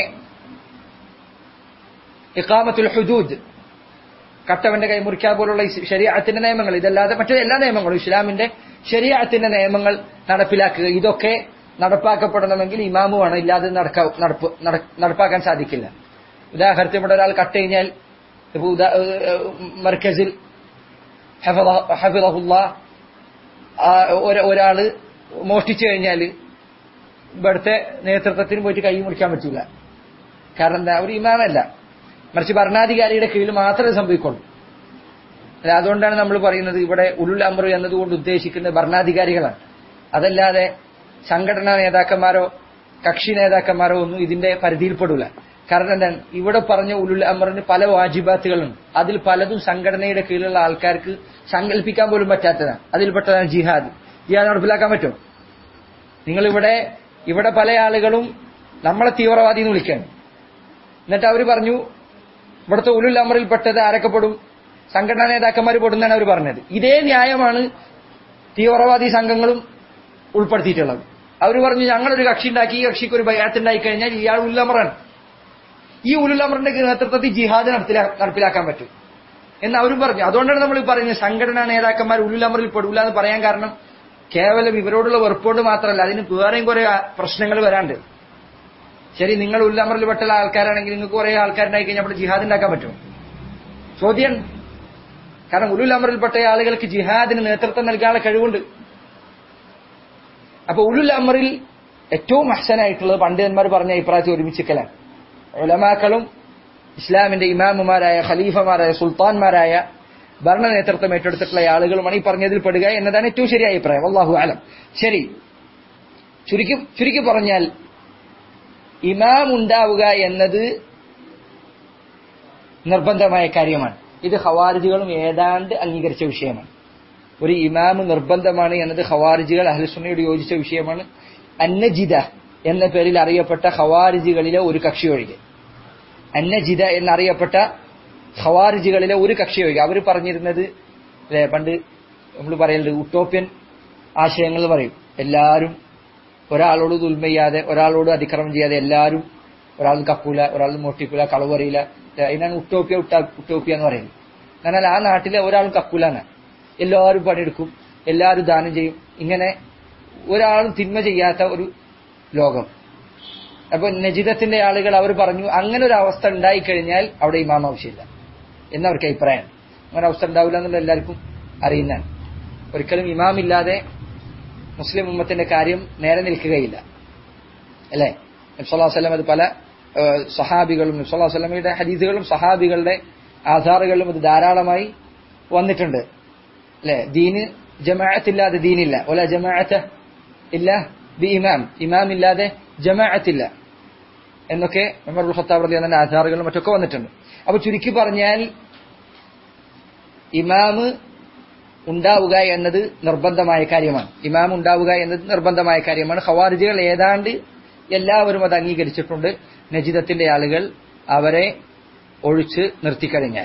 ഇഖാമത്തുൽ ഹുദൂദ് കട്ടവന്റെ കൈ മുറിക്കാൻ പോലുള്ള ഈ ശരീഅത്തിന്റെ നിയമങ്ങൾ ഇതല്ലാതെ മറ്റു എല്ലാ നിയമങ്ങളും ഇസ്ലാമിന്റെ ശരീഅത്തിന്റെ നിയമങ്ങൾ നടപ്പിലാക്കുക ഇതൊക്കെ നടപ്പാക്കപ്പെടണമെങ്കിൽ ഇമാമ് വേണം ഇല്ലാതെ നടക്കാ നടപ്പ് നട- നടപ്പാക്കാൻ സാധിക്കില്ല ഉദാഹരണത്തിന് ഇവിടെ ഒരാൾ കട്ട് കഴിഞ്ഞാൽ ഇപ്പൊ ഉദാ- ഏഹ് മർക്കസിൽ ഹഫള- ഹഫിളഹുല്ലാ ആ ഒര- ഒരാള് മോഷ്ടിച്ചു കഴിഞ്ഞാൽ ഇവിടുത്തെ നേതൃത്വത്തിന് പോയിട്ട് കൈ മുറിക്കാൻ പറ്റൂല കാരണം എന്താ ഒരു ഇമാമല്ല മറിച്ച് ഭരണാധികാരിയുടെ കീഴിൽ മാത്രമേ സംഭവിക്കുള്ളൂ അല്ല അതുകൊണ്ടാണ് നമ്മൾ പറയുന്നത് ഇവിടെ ഉലുൽ അമർ എന്നതുകൊണ്ട് ഉദ്ദേശിക്കുന്നത് ഭരണാധികാരികളാണ് അതല്ലാതെ സംഘടനാ നേതാക്കന്മാരോ കക്ഷി നേതാക്കന്മാരോ ഒന്നും ഇതിന്റെ പരിധിയിൽപ്പെടില്ല കാരണം എന്താണ് ഇവിടെ പറഞ്ഞ ഉലുൽ അമറിന് പല വാജിബാത്തുകളുണ്ട് അതിൽ പലതും സംഘടനയുടെ കീഴിലുള്ള ആൾക്കാർക്ക് സങ്കല്പിക്കാൻ പോലും പറ്റാത്തതാണ് അതിൽപ്പെട്ടതാണ് ജിഹാദ് ജിഹാദ് നടപ്പിലാക്കാൻ പറ്റുമോ നിങ്ങളിവിടെ ഇവിടെ പല ആളുകളും നമ്മളെ തീവ്രവാദി എന്ന് വിളിക്കുകയാണ് എന്നിട്ട് അവർ പറഞ്ഞു ഇവിടുത്തെ ഉലുൽ അമറിൽപ്പെട്ടത് ആരൊക്കെ പെടും സംഘടനാ നേതാക്കന്മാർ പെടുന്നാണ് അവർ പറഞ്ഞത് ഇതേ ന്യായമാണ് തീവ്രവാദി സംഘങ്ങളും ഉൾപ്പെടുത്തിയിട്ടുള്ളത് അവർ പറഞ്ഞു ഞങ്ങളൊരു കക്ഷി ഉണ്ടാക്കി ഈ കക്ഷിക്ക് ഒരു ബയാത്ത് ഉണ്ടായി കഴിഞ്ഞാൽ ഇയാൾ ഉല്ലമറാണ് ഈ ഉലുലമറിന്റെ നേതൃത്വത്തിൽ ജിഹാദ് നടപ്പിലാ- നടപ്പിലാക്കാൻ പറ്റും എന്ന് അവരും പറഞ്ഞു അതുകൊണ്ടാണ് നമ്മൾ ഈ പറയുന്നത് സംഘടനാ നേതാക്കന്മാർ ഉലുലമറിൽ പെടൂല എന്ന് പറയാൻ കാരണം കേവലം ഇവരോടുള്ള വെറുപ്പോട് മാത്രമല്ല അതിന് വേറെയും കുറെ പ്രശ്നങ്ങൾ വരാണ്ട് ശരി നിങ്ങൾ ഉല്ലമറിൽ പെട്ട ആൾക്കാരാണെങ്കിൽ നിങ്ങൾക്ക് കുറെ ആൾക്കാരുണ്ടായി കഴിഞ്ഞാൽ അവിടെ ജിഹാദ് ഉണ്ടാക്കാൻ പറ്റുമോ ചോദ്യം കാരണം ഉലുൽ അമറിൽപ്പെട്ട ആളുകൾക്ക് ജിഹാദിന് നേതൃത്വം നൽകാനുള്ള കഴിവുണ്ട് അപ്പൊ ഉലുൽ അമറിൽ ഏറ്റവും അഹ്സനായിട്ടുള്ളത് പണ്ഡിതന്മാർ പറഞ്ഞ അഭിപ്രായത്തിൽ ഒരുമിച്ചിക്കലാണ് ഉലമാക്കളും ഇസ്ലാമിന്റെ ഇമാമുമാരായ ഖലീഫമാരായ സുൽത്താൻമാരായ ഭരണ നേതൃത്വം ഏറ്റെടുത്തിട്ടുള്ള ആളുകളുമാണ് ഈ പറഞ്ഞതിൽ പെടുക എന്നതാണ് ഏറ്റവും ശരിയായ അഭിപ്രായം അള്ളാഹു ആലം ശരി ചുരുക്കി ചുരുക്കി പറഞ്ഞാൽ ഇമാം ഉണ്ടാവുക എന്നത് നിർബന്ധമായ കാര്യമാണ് ഇത് ഖവാരിജുകളും ഏതാണ്ട് അംഗീകരിച്ച വിഷയമാണ് ഒരു ഇമാമ് നിർബന്ധമാണ് എന്നത് ഖവാരിജുകൾ അഹ്ലുസുന്നയോട് യോജിച്ച വിഷയമാണ് അന്നജിദ എന്ന പേരിൽ അറിയപ്പെട്ട ഖവാരിജുകളിലെ ഒരു കക്ഷി ഒഴികെ അന്നജിദ എന്നറിയപ്പെട്ട ഖവാരിജുകളിലെ ഒരു കക്ഷി ഒഴികെ അവർ പറഞ്ഞിരുന്നത് അല്ലെ പണ്ട് നമ്മൾ പറയലുണ്ട് ഉട്ടോപ്യൻ ആശയങ്ങൾ പറയും എല്ലാവരും ഒരാളോട് ദുൽമ ചെയ്യാതെ ഒരാളോട് അതിക്രമം ചെയ്യാതെ എല്ലാവരും ഒരാൾ കക്കൂല ഒരാൾ മോട്ടിക്കൂല കളവ് പറയില്ല അതിനാണ് ഉട്ടോപ്യ ഉട്ടാ ഉട്ടോപ്യ എന്ന് പറയുന്നത് എന്നാൽ ആ നാട്ടിലെ ഒരാൾ കക്കൂലാണ് എല്ലാവരും പണിയെടുക്കും എല്ലാവരും ദാനം ചെയ്യും ഇങ്ങനെ ഒരാളും തിന്മ ചെയ്യാത്ത ഒരു ലോകം അപ്പൊ നജിദത്തിന്റെ ആളുകൾ അവർ പറഞ്ഞു അങ്ങനെ ഒരു അവസ്ഥ ഉണ്ടായിക്കഴിഞ്ഞാൽ അവിടെ ഇമാം ആവശ്യമില്ല എന്നവർക്ക് അഭിപ്രായം അങ്ങനെ അവസ്ഥ ഉണ്ടാവില്ല എന്നുള്ള എല്ലാവർക്കും അറിയുന്നതാണ് ഒരിക്കലും ഇമാം ഇല്ലാതെ മുസ്ലിം ഉമ്മത്തിന്റെ കാര്യം നേരെ നിൽക്കുകയില്ല അല്ലേ നബ്സല്ലാസ്ലം അത് പല ഏഹ്, സഹാബികളും നബ്സല്ലാസ്ലമയുടെ ഹദീസുകളും സഹാബികളുടെ ആധാറുകളിലും അത് ധാരാളമായി വന്നിട്ടുണ്ട് അല്ലെ ദീന് ജമാഅത്തില്ലാതെ ദീനില്ല ഒല ജമാഅത്ത് ഇല്ല ബി ഇമാം ഇമാം ഇല്ലാതെ ജമാഅത്തില്ല എന്നൊക്കെ ഉമർ ഉൽ ഖത്താബ് റളിയല്ലാഹു അൻഹുവിന്റെ ആധാറുകളും മറ്റൊക്കെ വന്നിട്ടുണ്ട് അപ്പൊ ചുരുക്കി പറഞ്ഞാൽ ഇമാമ് ഉണ്ടാവുക എന്നത് നിർബന്ധമായ കാര്യമാണ് ഇമാം ഉണ്ടാവുക എന്നത് നിർബന്ധമായ കാര്യമാണ് ഖവാരിജികൾ ഏതാണ്ട് എല്ലാവരും അത് അംഗീകരിച്ചിട്ടുണ്ട് നജിദത്തിന്റെ ആളുകൾ അവരെ ഒഴിച്ച് നിർത്തിക്കഴിഞ്ഞാൽ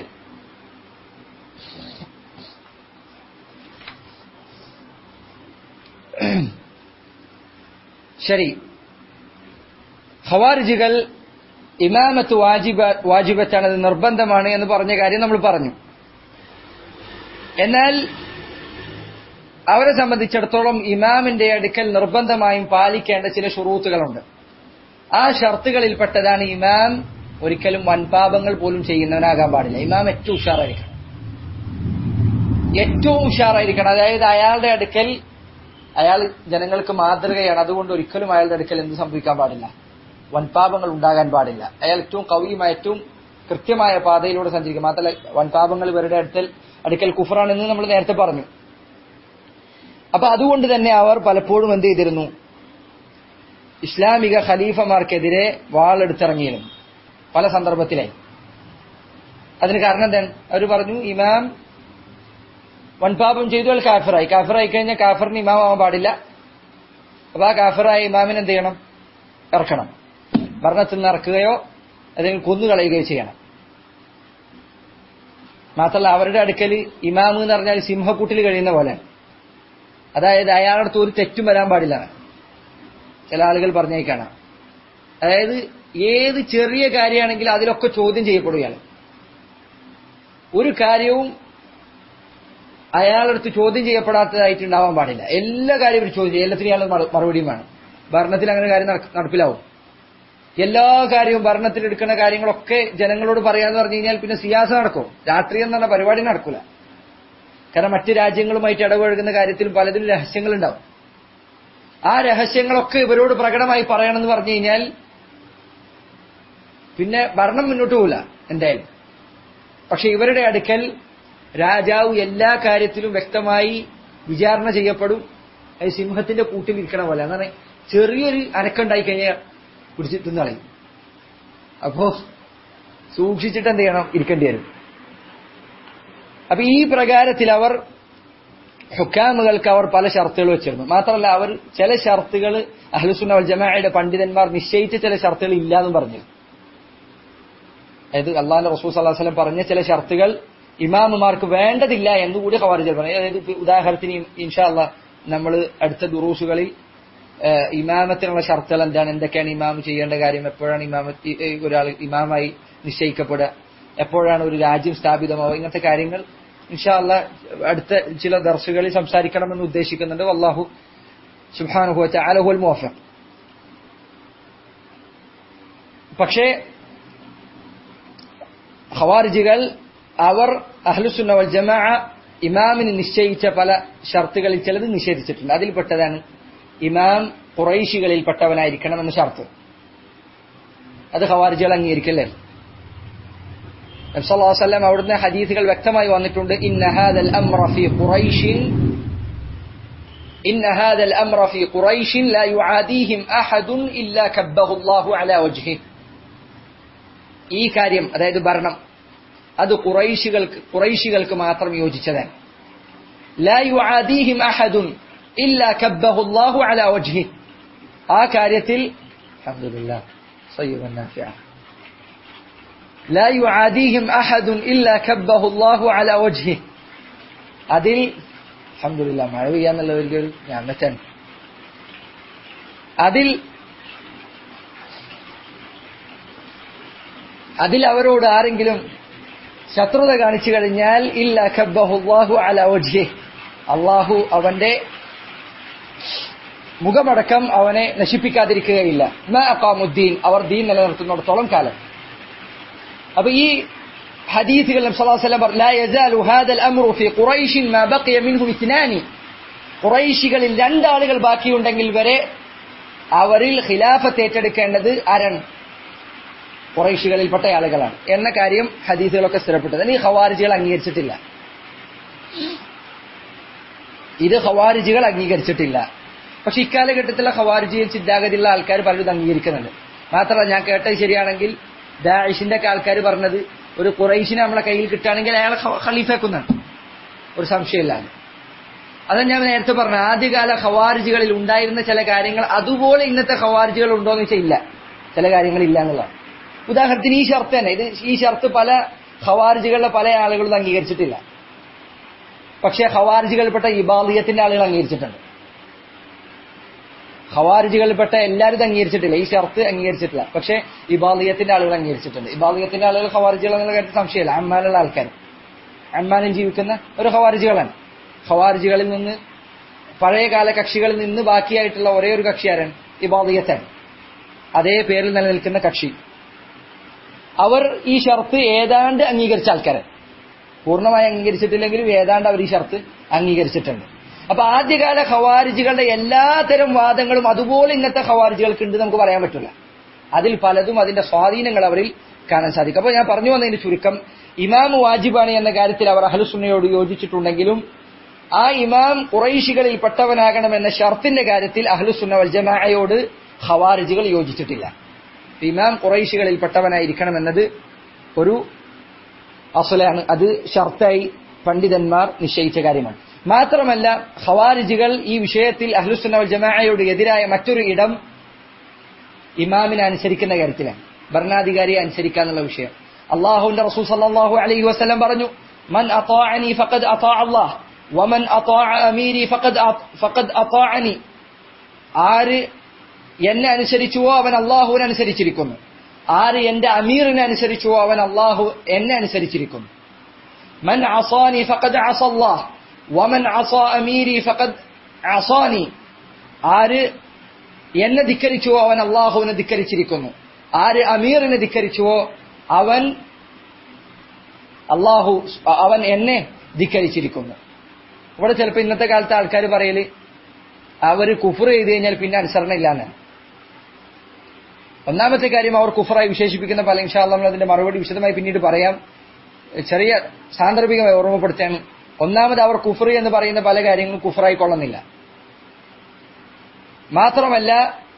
ശരി ഖവാരിജികൾ ഇമാമത്ത് വാജിബ വാജിബത്താണ് അത് നിർബന്ധമാണ് എന്ന് പറഞ്ഞ കാര്യം നമ്മൾ പറഞ്ഞു എന്നാൽ അവരെ സംബന്ധിച്ചിടത്തോളം ഇമാമിന്റെ അടുക്കൽ നിർബന്ധമായും പാലിക്കേണ്ട ചില ഷുറൂത്തുകളുണ്ട് ആ ഷർത്തുകളിൽപ്പെട്ടതാണ് ഇമാം ഒരിക്കലും വൻപാപങ്ങൾ പോലും ചെയ്യുന്നവനാകാൻ പാടില്ല ഇമാം ഏറ്റവും ഉഷാറായിരിക്കണം ഏറ്റവും ഉഷാറായിരിക്കണം അതായത് അയാളുടെ അടുക്കൽ അയാൾ ജനങ്ങൾക്ക് മാതൃകയാണ് അതുകൊണ്ട് ഒരിക്കലും അയാളുടെ അടുക്കൽ എന്ത് സംഭവിക്കാൻ പാടില്ല വൻപാപങ്ങൾ ഉണ്ടാകാൻ പാടില്ല അയാൾ ഏറ്റവും കവിയുമായ ഏറ്റവും കൃത്യമായ പാതയിലൂടെ സഞ്ചരിക്കും മാത്രമല്ല വൻപാപങ്ങൾ ഇവരുടെ അടുക്കൽ അടുക്കൽ കുഫറാണെന്ന് നമ്മൾ നേരത്തെ പറഞ്ഞു അപ്പൊ അതുകൊണ്ട് തന്നെ അവർ പലപ്പോഴും എന്ത് ചെയ്തിരുന്നു ഇസ്ലാമിക ഖലീഫമാർക്കെതിരെ വാളെടുത്തിറങ്ങിയിരുന്നു പല സന്ദർഭത്തിലായി അതിന് കാരണം എന്താണ് അവർ പറഞ്ഞു ഇമാം വൻപാപം ചെയ്തു അയാൾ കാഫിറായി കാഫിറായി കഴിഞ്ഞാൽ കാഫറിന് ഇമാം ആവാൻ പാടില്ല അപ്പൊ ആ കാഫിറായ ഇമാമിനെ എന്ത് ചെയ്യണം ഇറക്കണം ഭരണത്തിൽ നിന്ന് ഇറക്കുകയോ അല്ലെങ്കിൽ കൊന്നുകളയുകയോ ചെയ്യണം മാത്രമല്ല അവരുടെ അടുക്കൽ ഇമാം എന്ന് പറഞ്ഞാൽ സിംഹക്കൂട്ടിൽ കഴിയുന്ന പോലെ അതായത് അയാളുടെ അടുത്ത് ഒരു തെറ്റും വരാൻ പാടില്ല ചില ആളുകൾ പറഞ്ഞേക്കാണ് അതായത് ഏത് ചെറിയ കാര്യമാണെങ്കിലും അതിലൊക്കെ ചോദ്യം ചെയ്യപ്പെടുകയാണ് ഒരു കാര്യവും അയാളടുത്ത് ചോദ്യം ചെയ്യപ്പെടാത്തതായിട്ട് ഉണ്ടാവാൻ പാടില്ല എല്ലാ കാര്യവും ഇവർ ചോദ്യം ചെയ്യും എല്ലാത്തിനും ഇയാൾ മറു- മറുപടിയും വേണം ഭരണത്തിൽ അങ്ങനെ കാര്യം നട- നടപ്പിലാവും എല്ലാ കാര്യവും ഭരണത്തിൽ എടുക്കുന്ന കാര്യങ്ങളൊക്കെ ജനങ്ങളോട് പറയാന്ന് പറഞ്ഞു കഴിഞ്ഞാൽ പിന്നെ സിയാസ നടക്കും രാഷ്ട്രീയം എന്ന് പറഞ്ഞ പരിപാടി നടക്കൂല കാരണം മറ്റ് രാജ്യങ്ങളുമായിട്ട് ഇടപഴകുന്ന കാര്യത്തിൽ പലതിലും രഹസ്യങ്ങളുണ്ടാവും ആ രഹസ്യങ്ങളൊക്കെ ഇവരോട് പ്രകടമായി പറയണമെന്ന് പറഞ്ഞു കഴിഞ്ഞാൽ പിന്നെ ഭരണം മുന്നോട്ട് പോകില്ല എന്തായാലും പക്ഷെ ഇവരുടെ അടുക്കൽ രാജാവ് എല്ലാ കാര്യത്തിലും വ്യക്തമായി വിചാരണ ചെയ്യപ്പെടും അത് സിംഹത്തിന്റെ കൂട്ടിൽ ഇരിക്കണ പോലെ എന്നാണ് ചെറിയൊരു അനക്കുണ്ടായി കഴിഞ്ഞാൽ പിടിച്ച് തിന്നളയും അപ്പോ സൂക്ഷിച്ചിട്ട് എന്ത് ചെയ്യണം ഇരിക്കേണ്ടി വരും അപ്പൊ ഈ പ്രകാരത്തിൽ അവർ ഹുക്കാമുകൾക്ക് അവർ പല ഷർത്തുകൾ വെച്ചിരുന്നു മാത്രമല്ല അവർ ചില ഷർത്തുകൾ അഹ്ലുസുന്ന വൽ ജമാഅയുടെ പണ്ഡിതന്മാർ നിശ്ചയിച്ച ചില ഷർത്തുകൾ ഇല്ലാന്നും പറഞ്ഞു അതായത് അള്ളാഹുന്റെ റസൂൽ സല്ലല്ലാഹു അലൈഹി വസല്ലം പറഞ്ഞ ചില ഷർത്തുകൾ ഇമാമുമാർക്ക് വേണ്ടതില്ല എന്നുകൂടി ഖവാരിജൽ പറഞ്ഞു അതായത് ഇപ്പൊ ഉദാഹരണത്തിന് ഇൻഷാ അള്ളാഹ് നമ്മൾ അടുത്ത ദുറൂസുകളിൽ ഏഹ്, ഇമാമത്തിനുള്ള ഷർത്തുകൾ എന്താണ് എന്തൊക്കെയാണ് ഇമാം ചെയ്യേണ്ട കാര്യം എപ്പോഴാണ് ഇമാമ ഈ- ഈ ഒരാൾ ഇമാമായി നിശ്ചയിക്കപ്പെടുക എപ്പോഴാണ് ഒരു രാജ്യം സ്ഥാപിതമാവുക ഇങ്ങനത്തെ കാര്യങ്ങൾ ഇൻഷാ അള്ളാഹ് അടുത്ത ചില ദർസുകളിൽ സംസാരിക്കണമെന്ന് ഉദ്ദേശിക്കുന്നുണ്ട് അള്ളാഹു സുബ്ഹാനഹു വ തആല ഹുവൽ മുവഫിഖ് പക്ഷേ ഖവാരിജികൾ അവർ അഹ്ലുസുന്ന വൽ ജമാ ഇമാമിന് നിശ്ചയിച്ച പല ഷർത്തുകളിൽ ചിലത് നിഷേധിച്ചിട്ടുണ്ട് അതിൽപ്പെട്ടതാണ് ഇമാം ഖുറൈശികളിൽപ്പെട്ടവനായിരിക്കണം എന്ന ഷർത്ത് അത് ഖവാരിജികൾ അംഗീകരിക്കല്ലേ നബ്സല്ലാസ്ലം അവിടുന്ന് ഹദീസുകൾ വ്യക്തമായി വന്നിട്ടുണ്ട് ഇന്ന ഹാദൽ അംറ ഫി ഖുറൈഷിൻ ഇന്ന ഹാദൽ അംറ ഫി ഖുറൈഷിൻ ലാ യുആദീഹിം അഹദുൻ ഇല്ലാ കബ്ബഹു അല്ലാഹു അലാ വജ്ഹിഹി ഈ കാര്യം അതായത് ഭരണം അത് കുറൈശികൾക്ക് കുറൈശികൾക്ക് മാത്രം യോജിച്ചതാണ് ലാ യുആദീഹിം അഹദുൻ ഇല്ലാ കബ്ബഹു അല്ലാഹു അലാ വജ്ഹി ആ കാര്യത്തിൽ അൽഹംദുലില്ലാഹ് സയ്യിദൻ നാഫിഅ ലാ യുആദീഹിം അഹദുൻ ഇല്ലാ കബ്ബഹു അല്ലാഹു അലാ വജ്ഹി അതിൽ അൽഹംദുലില്ലാഹ് മഴ പെയ്യാന്നുള്ള വലിയൊരു ഞാമത്താണ് അതിൽ അതിൽ അവരോട് ആരെങ്കിലും ശത്രുത കാണിച്ചു കഴിഞ്ഞാൽ ഇല്ല ഖബ്ബഹുല്ലാഹു അല വജ്ഹി അള്ളാഹു അവന്റെ മുഖമടക്കം അവനെ നശിപ്പിക്കാതിരിക്കുകയില്ല മ അക്കാമുദ്ദീൻ അവർ ദീൻ നിലനിർത്തുന്നിടത്തോളം കാലം അപ്പൊ ഈ ഹദീസുകൾ നബി സല്ലല്ലാഹു അലൈഹി വസല്ലം പറഞ്ഞു ലാ യസാലു ഹാദൽ അംറു ഫി ഖുറൈശിൻ മാ ബഖിയ മിൻഹു ഇത്നാനി ഖുറൈശികളിൽ രണ്ടാളുകൾ ബാക്കിയുണ്ടെങ്കിൽ വരെ അവരിൽ ഖിലാഫത്ത് ഏറ്റെടുക്കേണ്ടത് ആരാണ് കുറേശികളിൽപ്പെട്ട ആളുകളാണ് എന്ന കാര്യം ഹദീസുകളൊക്കെ സ്ഥിരപ്പെട്ടത് ഈ ഖവാരിജികൾ അംഗീകരിച്ചിട്ടില്ല ഇത് ഖവാരിജികൾ അംഗീകരിച്ചിട്ടില്ല പക്ഷെ ഇക്കാലഘട്ടത്തിലെ ഖവാരിജിയിൽ ചിന്താഗതിയുള്ള ആൾക്കാർ പലരും അംഗീകരിക്കുന്നുണ്ട് മാത്രമല്ല ഞാൻ കേട്ടത് ശരിയാണെങ്കിൽ ദാഷിന്റെ ഒക്കെ ആൾക്കാർ പറഞ്ഞത് ഒരു കുറൈശിനെ നമ്മളെ കയ്യിൽ കിട്ടുകയാണെങ്കിൽ അയാളെ ഖ- ഖലീഫാക്കുന്നുണ്ട് ഒരു സംശയമില്ലാതെ അതാ ഞാൻ നേരത്തെ പറഞ്ഞു ആദ്യകാല ഖവാരിജികളിൽ ഉണ്ടായിരുന്ന ചില കാര്യങ്ങൾ അതുപോലെ ഇന്നത്തെ ഖവാരിജികൾ ഉണ്ടോ എന്ന് വെച്ചാൽ ഇല്ല ചില കാര്യങ്ങൾ ഇല്ല എന്നുള്ളതാണ് ഉദാഹരണത്തിന് ഈ ഷർത്ത് തന്നെ ഇത് ഈ ഷർത്ത് പല ഖവാരിജികളിലെ പല ആളുകളും ഇത് അംഗീകരിച്ചിട്ടില്ല പക്ഷേ ഖവാരിജികളിൽപ്പെട്ട ഇബാദിയത്തിന്റെ ആളുകൾ അംഗീകരിച്ചിട്ടുണ്ട് ഖവാരിജികളിൽപ്പെട്ട എല്ലാവരും ഇത് അംഗീകരിച്ചിട്ടില്ല ഈ ഷർത്ത് അംഗീകരിച്ചിട്ടില്ല പക്ഷേ ഇബാദിയത്തിന്റെ ആളുകൾ അംഗീകരിച്ചിട്ടുണ്ട് ഇബാദിയത്തിന്റെ ആളുകൾ ഖവാരിജികൾ എന്നുള്ള കാര്യത്തിൽ സംശയമില്ല അമ്മാനുള്ള ആൾക്കാർ അമ്മാനിൽ ജീവിക്കുന്ന ഒരു ഖവാരിജികളാണ് ഖവാരിജികളിൽ നിന്ന് പഴയകാല കക്ഷികളിൽ നിന്ന് ബാക്കിയായിട്ടുള്ള ഒരേ ഒരു കക്ഷി ആരാണ് ഇബാദിയത്താണ് അതേ പേരിൽ നിലനിൽക്കുന്ന കക്ഷി അവർ ഈ ഷർത്ത് ഏതാണ്ട് അംഗീകരിച്ച ആൾക്കാരാണ് പൂർണ്ണമായി അംഗീകരിച്ചിട്ടില്ലെങ്കിലും ഏതാണ്ട് അവർ ഈ ഷർത്ത് അംഗീകരിച്ചിട്ടുണ്ട് അപ്പൊ ആദ്യകാല ഖവാരിജുകളുടെ എല്ലാത്തരം വാദങ്ങളും അതുപോലെ ഇന്നത്തെ ഖവാരിജുകൾക്ക് ഉണ്ട് നമുക്ക് പറയാൻ പറ്റില്ല അതിൽ പലതും അതിന്റെ സ്വാധീനങ്ങൾ അവരിൽ കാണാൻ സാധിക്കും അപ്പൊ ഞാൻ പറഞ്ഞു വന്നതിന്റെ ചുരുക്കം ഇമാം വാജിബാണ് എന്ന കാര്യത്തിൽ അവർ അഹലുസുന്നയോട് യോജിച്ചിട്ടുണ്ടെങ്കിലും ആ ഇമാം കുറൈശികളിൽ പെട്ടവനാകണമെന്ന ഷർത്തിന്റെ കാര്യത്തിൽ അഹ്ലുസുന്ന വൽ ജമാഅയോട് ഖവാരിജുകൾ യോജിച്ചിട്ടില്ല ഇമാം കുറൈശികളിൽ പെട്ടവനായിരിക്കണമെന്നത് ഒരു അസുലാണ് അത് ഷർത്തായി പണ്ഡിതന്മാർ നിശ്ചയിച്ച കാര്യമാണ് മാത്രമല്ല ഖവാരിജുകൾ ഈ വിഷയത്തിൽ അഹ്ലുസുന്ന വൽ ജമാഅയോട് എതിരായ മറ്റൊരു ഇടം ഇമാമിനെ അനുസരിക്കുന്ന കാര്യത്തിലാണ് ഭരണാധികാരിയെ അനുസരിക്കുക എന്നുള്ള വിഷയം അള്ളാഹുവിന്റെ റസൂൽ സല്ലല്ലാഹു അലൈഹി വസല്ലം പറഞ്ഞു മൻ അതാഅനി ഫഖദ് അതാഅ അല്ലാഹ് വമൻ അതാഅ അമീരി ഫഖദ് ഫഖദ് അതാഅനി ആര് എന്നെ അനുസരിച്ചുവോ അവൻ അള്ളാഹുവിനെ അനുസരിച്ചിരിക്കുന്നു ആര് എന്റെ അമീറിനെ അനുസരിച്ചുവോ അവൻ അള്ളാഹു എന്നെ അനുസരിച്ചിരിക്കുന്നു മൻ അസാനി ഫഖദ് അസല്ലാഹ് വമൻ അസാ അമീരി ഫഖദ് അസാനി ആര് എന്നെ ധിക്കരിച്ചുവോ അവൻ അള്ളാഹുവിനെ ധിക്കരിച്ചിരിക്കുന്നു ആര് അമീറിനെ ധിക്കരിച്ചുവോ അവൻ അള്ളാഹു അവൻ എന്നെ ധിക്കരിച്ചിരിക്കുന്നു ഇവിടെ ചിലപ്പോൾ ഇന്നത്തെ കാലത്തെ ആൾക്കാർ പറയല് അവർ കുഫർ ചെയ്ത് കഴിഞ്ഞാൽ പിന്നെ അനുസരണ ഇല്ലാന്ന് ഒന്നാമത്തെ കാര്യം അവർ കുഫറായി വിശേഷിപ്പിക്കുന്ന പല ഇൻഷാല്ല നമ്മൾ അതിന്റെ മറുപടി വിശദമായി പിന്നീട് പറയാം ചെറിയ സാന്ദർഭികമായി ഓർമ്മപ്പെടുത്താൻ ഒന്നാമത് അവർ കുഫർ എന്ന് പറയുന്ന പല കാര്യങ്ങളും കുഫറായി കൊള്ളുന്നില്ല മാത്രമല്ല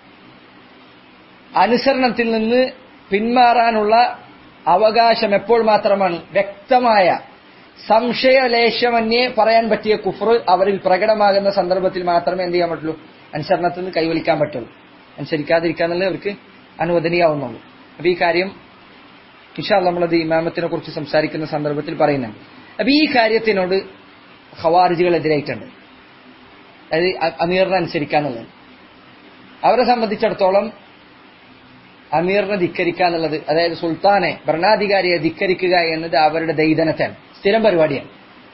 അനുസരണത്തിൽ നിന്ന് പിന്മാറാനുള്ള അവകാശം എപ്പോൾ മാത്രമാണ് വ്യക്തമായ സംശയലേശമന്യേ പറയാൻ പറ്റിയ കുഫർ അവരിൽ പ്രകടമാകുന്ന സന്ദർഭത്തിൽ മാത്രമേ എന്ത് ചെയ്യാൻ പറ്റുള്ളൂ അനുസരണത്തിൽ നിന്ന് കൈവലിക്കാൻ പറ്റുള്ളൂ അനുസരിക്കാതിരിക്കാന്നുള്ളത് അവർക്ക് അനുവദനീയാവുന്നുള്ളൂ അപ്പൊ ഈ കാര്യം ഇഷാ നമ്മളത് ഇമാമത്തിനെ കുറിച്ച് സംസാരിക്കുന്ന സന്ദർഭത്തിൽ പറയുന്നുണ്ട് അപ്പൊ ഈ കാര്യത്തിനോട് ഖവാരിജുകൾ എതിരായിട്ടുണ്ട് അതായത് അമീറിനെ അനുസരിക്കാന്നുള്ളത് അവരെ സംബന്ധിച്ചിടത്തോളം അമീറിനെ ധിക്കരിക്കുക എന്നുള്ളത് അതായത് സുൽത്താനെ ഭരണാധികാരിയെ ധിക്കരിക്കുക എന്നത് അവരുടെ ദൈതനത്താണ് സ്ഥിരം പരിപാടിയാണ്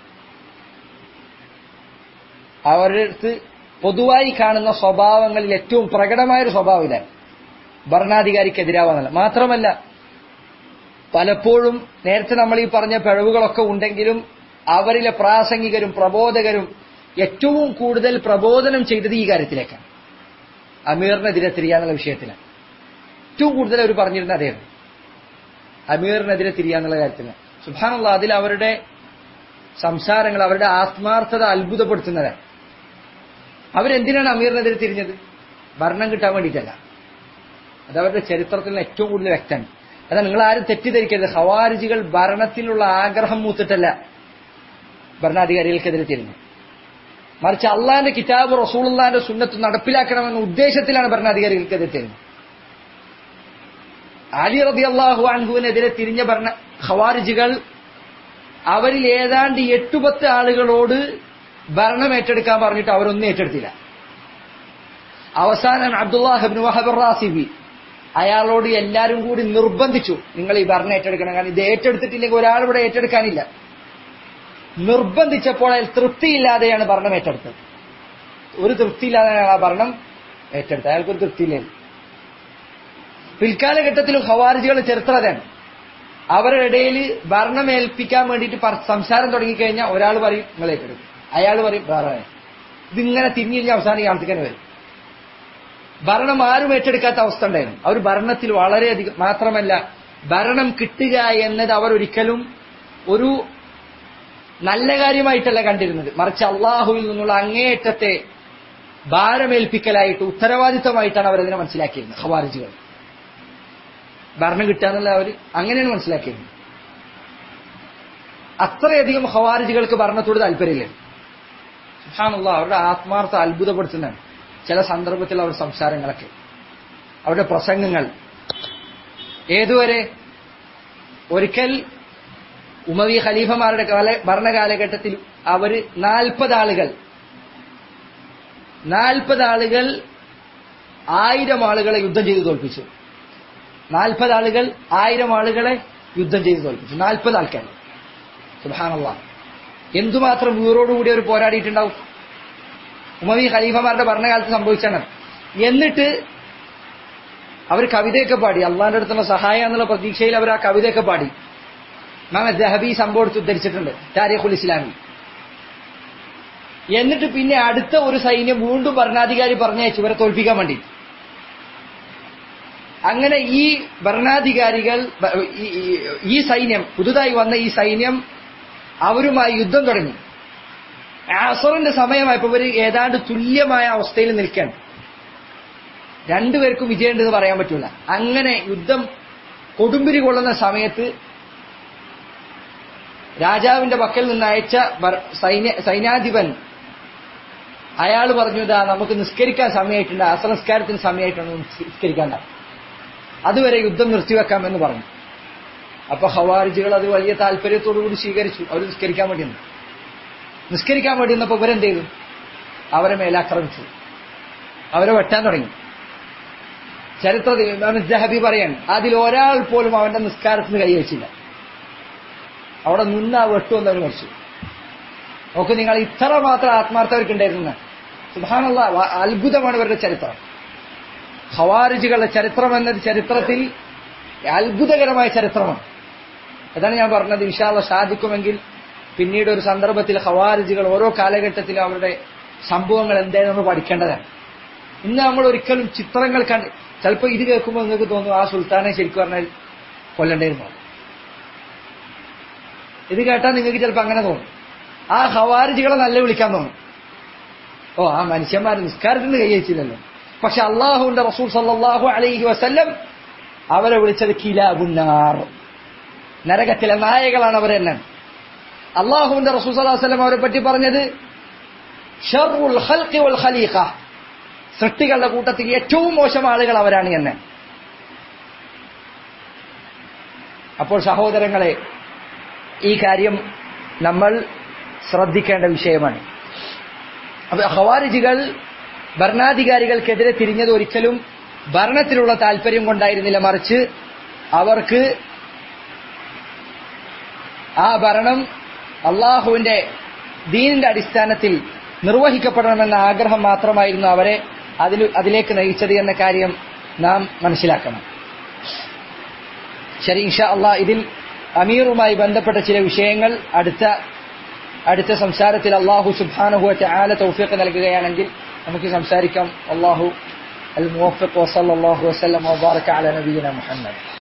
അവരുടെ അടുത്ത് പൊതുവായി കാണുന്ന സ്വഭാവങ്ങളിൽ ഏറ്റവും പ്രകടമായൊരു സ്വഭാവം ഇതാണ് ഭരണാധികാരിക്കെതിരാവുന്നില്ല മാത്രമല്ല പലപ്പോഴും നേരത്തെ നമ്മൾ ഈ പറഞ്ഞ പിഴവുകളൊക്കെ ഉണ്ടെങ്കിലും അവരിലെ പ്രാസംഗികരും പ്രബോധകരും ഏറ്റവും കൂടുതൽ പ്രബോധനം ചെയ്തത് ഈ കാര്യത്തിലേക്കാണ് അമീറിനെതിരെ തിരിയാന്നുള്ള വിഷയത്തിലാണ് ഏറ്റവും കൂടുതൽ അവർ പറഞ്ഞിരുന്ന അദ്ദേഹം അമീറിനെതിരെ തിരിയാന്നുള്ള കാര്യത്തിലാണ് സുഭാനുള്ള അതിൽ അവരുടെ സംസാരങ്ങൾ അവരുടെ ആത്മാർത്ഥത അത്ഭുതപ്പെടുത്തുന്നതാണ് അവരെന്തിനാണ് അമീറിനെതിരെ തിരിഞ്ഞത് ഭരണം കിട്ടാൻ വേണ്ടിയിട്ടല്ല അത് അവരുടെ ചരിത്രത്തിൽ ഏറ്റവും കൂടുതൽ വ്യക്തമാണ് അതാ നിങ്ങൾ ആരും തെറ്റിദ്ധരിക്കരുത് ഹവാരിജികൾ ഭരണത്തിലുള്ള ആഗ്രഹം മൂത്തിട്ടല്ല ഭരണാധികാരികൾക്കെതിരെ തിരിഞ്ഞു മറിച്ച് അള്ളാന്റെ കിതാബ് റസൂള്ളാന്റെ സുന്നത്ത് നടപ്പിലാക്കണമെന്ന ഉദ്ദേശത്തിലാണ് ഭരണാധികാരികൾക്കെതിരെ തിരിഞ്ഞത് അലി റബി അള്ളാഹു അൻഹുവിനെതിരെ തിരിഞ്ഞ ഭരണ ഖവാരിജുകൾ അവരിൽ ഏതാണ്ട് എട്ടുപത്ത് ആളുകളോട് ഭരണം ഏറ്റെടുക്കാൻ പറഞ്ഞിട്ട് അവരൊന്നും ഏറ്റെടുത്തില്ല അവസാനം അബ്ദുല്ലാഹിബിൻ വഹബ് റാസിബി അയാളോട് എല്ലാവരും കൂടി നിർബന്ധിച്ചു നിങ്ങൾ ഈ ഭരണം ഏറ്റെടുക്കണം കാരണം ഇത് ഏറ്റെടുത്തിട്ടില്ലെങ്കിൽ ഒരാൾ ഇവിടെ ഏറ്റെടുക്കാനില്ല നിർബന്ധിച്ചപ്പോൾ അയാൾ തൃപ്തിയില്ലാതെയാണ് ഭരണം ഏറ്റെടുത്തത് ഒരു തൃപ്തിയില്ലാതെയാണ് ആ ഭരണം ഏറ്റെടുത്തത് അയാൾക്കൊരു തൃപ്തിയില്ലായിരുന്നു പിൽക്കാലഘട്ടത്തിലും ഹവാരിജികളുടെ ചരിത്രം അതാണ് അവരുടെ ഇടയിൽ ഭരണം ഏൽപ്പിക്കാൻ വേണ്ടിയിട്ട് സംസാരം തുടങ്ങിക്കഴിഞ്ഞാൽ ഒരാൾ പറയും നിങ്ങൾ ഏറ്റെടുക്കും അയാൾ പറയും വേറെ ഇതിങ്ങനെ തിരിഞ്ഞിരിഞ്ഞ അവസാനം ഈ ആൾക്കാർ വരും ഭരണം ആരും ഏറ്റെടുക്കാത്ത അവസ്ഥ ഉണ്ടായിരുന്നു അവർ ഭരണത്തിൽ വളരെയധികം മാത്രമല്ല ഭരണം കിട്ടുക എന്നത് അവർ ഒരിക്കലും ഒരു നല്ല കാര്യമായിട്ടല്ല കണ്ടിരുന്നത് മറിച്ച് അള്ളാഹുവിൽ നിന്നുള്ള അങ്ങേയറ്റത്തെ ഭാരമേൽപ്പിക്കലായിട്ട് ഉത്തരവാദിത്തമായിട്ടാണ് അവരതിനെ മനസ്സിലാക്കിയിരുന്നത് ഹവാരിജികൾ ഭരണം കിട്ടുക എന്നുള്ള അവർ അങ്ങനെയാണ് മനസ്സിലാക്കിയിരുന്നത് അത്രയധികം ഹവാരിജികൾക്ക് ഭരണത്തോട് താല്പര്യമില്ല സുഹാനുള്ള അവരുടെ ആത്മാർത്ഥ അത്ഭുതപ്പെടുത്തുന്നതാണ് ചില സന്ദർഭത്തിൽ അവരുടെ സംസാരങ്ങളൊക്കെ അവരുടെ പ്രസംഗങ്ങൾ ഏതുവരെ ഒരിക്കൽ ഉമവി ഖലീഫമാരുടെ കാല ഭരണകാലഘട്ടത്തിൽ അവര് നാൽപ്പത് ആളുകൾ നാൽപ്പത് ആളുകൾ ആയിരം ആളുകളെ യുദ്ധം ചെയ്ത് തോൽപ്പിച്ചു നാൽപ്പത് ആളുകൾ ആയിരം ആളുകളെ യുദ്ധം ചെയ്ത് തോൽപ്പിച്ചു നാൽപ്പത് ആൾക്കാർ സുബാനുള്ള എന്തുമാത്രം വീറോടുകൂടി അവർ പോരാടിയിട്ടുണ്ടാവും ഉമവി ഖലീഫമാരുടെ ഭരണകാലത്ത് സംഭവിച്ചാണ് എന്നിട്ട് അവർ കവിതയൊക്കെ പാടി അള്ളാന്റെ അടുത്തുള്ള സഹായം എന്നുള്ള പ്രതീക്ഷയിൽ അവർ ആ കവിതയൊക്കെ പാടി ഇമാം ദഹബി ഈ സംഭവം എടുത്ത് ഉദ്ധരിച്ചിട്ടുണ്ട് താരിഖുൽ ഇസ്ലാമി എന്നിട്ട് പിന്നെ അടുത്ത ഒരു സൈന്യം വീണ്ടും ഭരണാധികാരി പറഞ്ഞയച്ചു ഇവരെ തോൽപ്പിക്കാൻ വേണ്ടി അങ്ങനെ ഈ ഭരണാധികാരികൾ ബ- ഈ- ഈ- ഈ സൈന്യം പുതുതായി വന്ന ഈ സൈന്യം അവരുമായി യുദ്ധം തുടങ്ങി ആസറിന്റെ സമയമായപ്പോ ഇവര് ഏതാണ്ട് തുല്യമായ അവസ്ഥയിൽ നിൽക്കാൻ രണ്ടുപേർക്കും വിജയമുണ്ടെന്ന് പറയാൻ പറ്റൂല അങ്ങനെ യുദ്ധം കൊടുമ്പിരി കൊള്ളുന്ന സമയത്ത് രാജാവിന്റെ പക്കൽ നിന്ന് അയച്ച ഭർ- സൈന്യ സൈന്യാധിപൻ അയാൾ പറഞ്ഞു ഇതാ നമുക്ക് നിസ്കരിക്കാൻ സമയമായിട്ടുണ്ട് അസംസ്കാരത്തിന് സമയമായിട്ടുണ്ട് നിസ്കരിക്കാണ്ട അതുവരെ യുദ്ധം നിർത്തിവെക്കാമെന്ന് പറഞ്ഞു അപ്പൊ ഹവാരിജികൾ അത് വലിയ താല്പര്യത്തോടുകൂടി സ്വീകരിച്ചു അവർ നിസ്കരിക്കാൻ വേണ്ടി നിന്നു. നിസ്കരിക്കാൻ വേണ്ടി നിന്നപ്പോ ഇവരെന്ത് ചെയ്തു അവരെ മേലാക്രമിച്ചു അവരെ വെട്ടാൻ തുടങ്ങി ചരിത്രത്തിൽ ഇമാം ജഹബി പറയാൻ അതിൽ ഒരാൾ പോലും അവന്റെ നിസ്കാരത്തിന് കൈവച്ചില്ല അവിടെ നിന്ന് ആ വെട്ടുവന്നവർ മരിച്ചു നോക്ക് നിങ്ങൾ ഇത്ര മാത്രം ആത്മാർത്ഥവർക്ക് ഉണ്ടായിരുന്നു സുധാനുള്ള അത്ഭുതമാണ് ഇവരുടെ ചരിത്രം ഹവാരിജുകളുടെ ചരിത്രം എന്നത് ചരിത്രത്തിൽ അത്ഭുതകരമായ ചരിത്രമാണ് അതാണ് ഞാൻ പറഞ്ഞത് വിശാല സാധിക്കുമെങ്കിൽ പിന്നീട് ഒരു സന്ദർഭത്തിൽ ഹവാരിജുകൾ ഓരോ കാലഘട്ടത്തിലും അവരുടെ സംഭവങ്ങൾ എന്തായാലും നമ്മൾ പഠിക്കേണ്ടതാണ് ഇന്ന് നമ്മൾ ഒരിക്കലും ചിത്രങ്ങൾ കണ്ട് ചിലപ്പോൾ ഇത് കേൾക്കുമ്പോൾ നിങ്ങൾക്ക് തോന്നും ആ സുൽത്താനെ ശരിക്കും പറഞ്ഞാൽ കൊല്ലണ്ടായിരുന്നു ഇത് കേട്ടാൽ നിങ്ങൾക്ക് ചിലപ്പോൾ അങ്ങനെ തോന്നും ആ ഹവാരിജികളെ നല്ല വിളിക്കാൻ തോന്നും ഓ ആ മനുഷ്യന്മാർ നിസ്കാരത്തിന് കൈവച്ചില്ലല്ലോ പക്ഷെ അള്ളാഹുവിന്റെ റസൂൽ സല്ലല്ലാഹു അലൈഹി വസല്ലം അവരെ വിളിച്ചത് കിലാബുന്നാർ നരകത്തിലെ നായകളാണ് അവരെന്നെ അള്ളാഹുവിന്റെ റസൂൽ സല്ലല്ലാഹു അലൈഹി വസല്ലം അവരെ പറ്റി പറഞ്ഞത് ഷർറുൽ ഖൽഖി വൽ ഖലീഖ സൃഷ്ടികളുടെ കൂട്ടത്തിൽ ഏറ്റവും മോശം ആളുകൾ അവരാണ് എന്ന് അപ്പോൾ സഹോദരങ്ങളെ ഈ കാര്യം നമ്മൾ ശ്രദ്ധിക്കേണ്ട വിഷയമാണ് അപ്പൊ ഹവാരിജികൾ ഭരണാധികാരികൾക്കെതിരെ തിരിഞ്ഞത് ഒരിക്കലും ഭരണത്തിലുള്ള താല്പര്യം കൊണ്ടായിരുന്നില്ല മറിച്ച് അവർക്ക് ആ ഭരണം അള്ളാഹുവിന്റെ ദീനിന്റെ അടിസ്ഥാനത്തിൽ നിർവഹിക്കപ്പെടണമെന്ന ആഗ്രഹം മാത്രമായിരുന്നു അവരെ അതിൽ അതിലേക്ക് നയിച്ചത് എന്ന കാര്യം നാം മനസ്സിലാക്കണം ശരി ഇൻഷാ അള്ളാഹ് ഇതിൽ അമീറുമായി ബന്ധപ്പെട്ട ചില വിഷയങ്ങൾ അടുത്ത അടുത്ത സംസാരത്തിൽ അള്ളാഹു സുബാനുഹു ആല തൗഫീഖ് നൽകുകയാണെങ്കിൽ നമുക്ക് സംസാരിക്കാം അള്ളാഹു അൽ മുവഫിഖ് വസല്ലല്ലാഹു വസല്ലം വബാറക അല നബിയിന മുഹമ്മദ്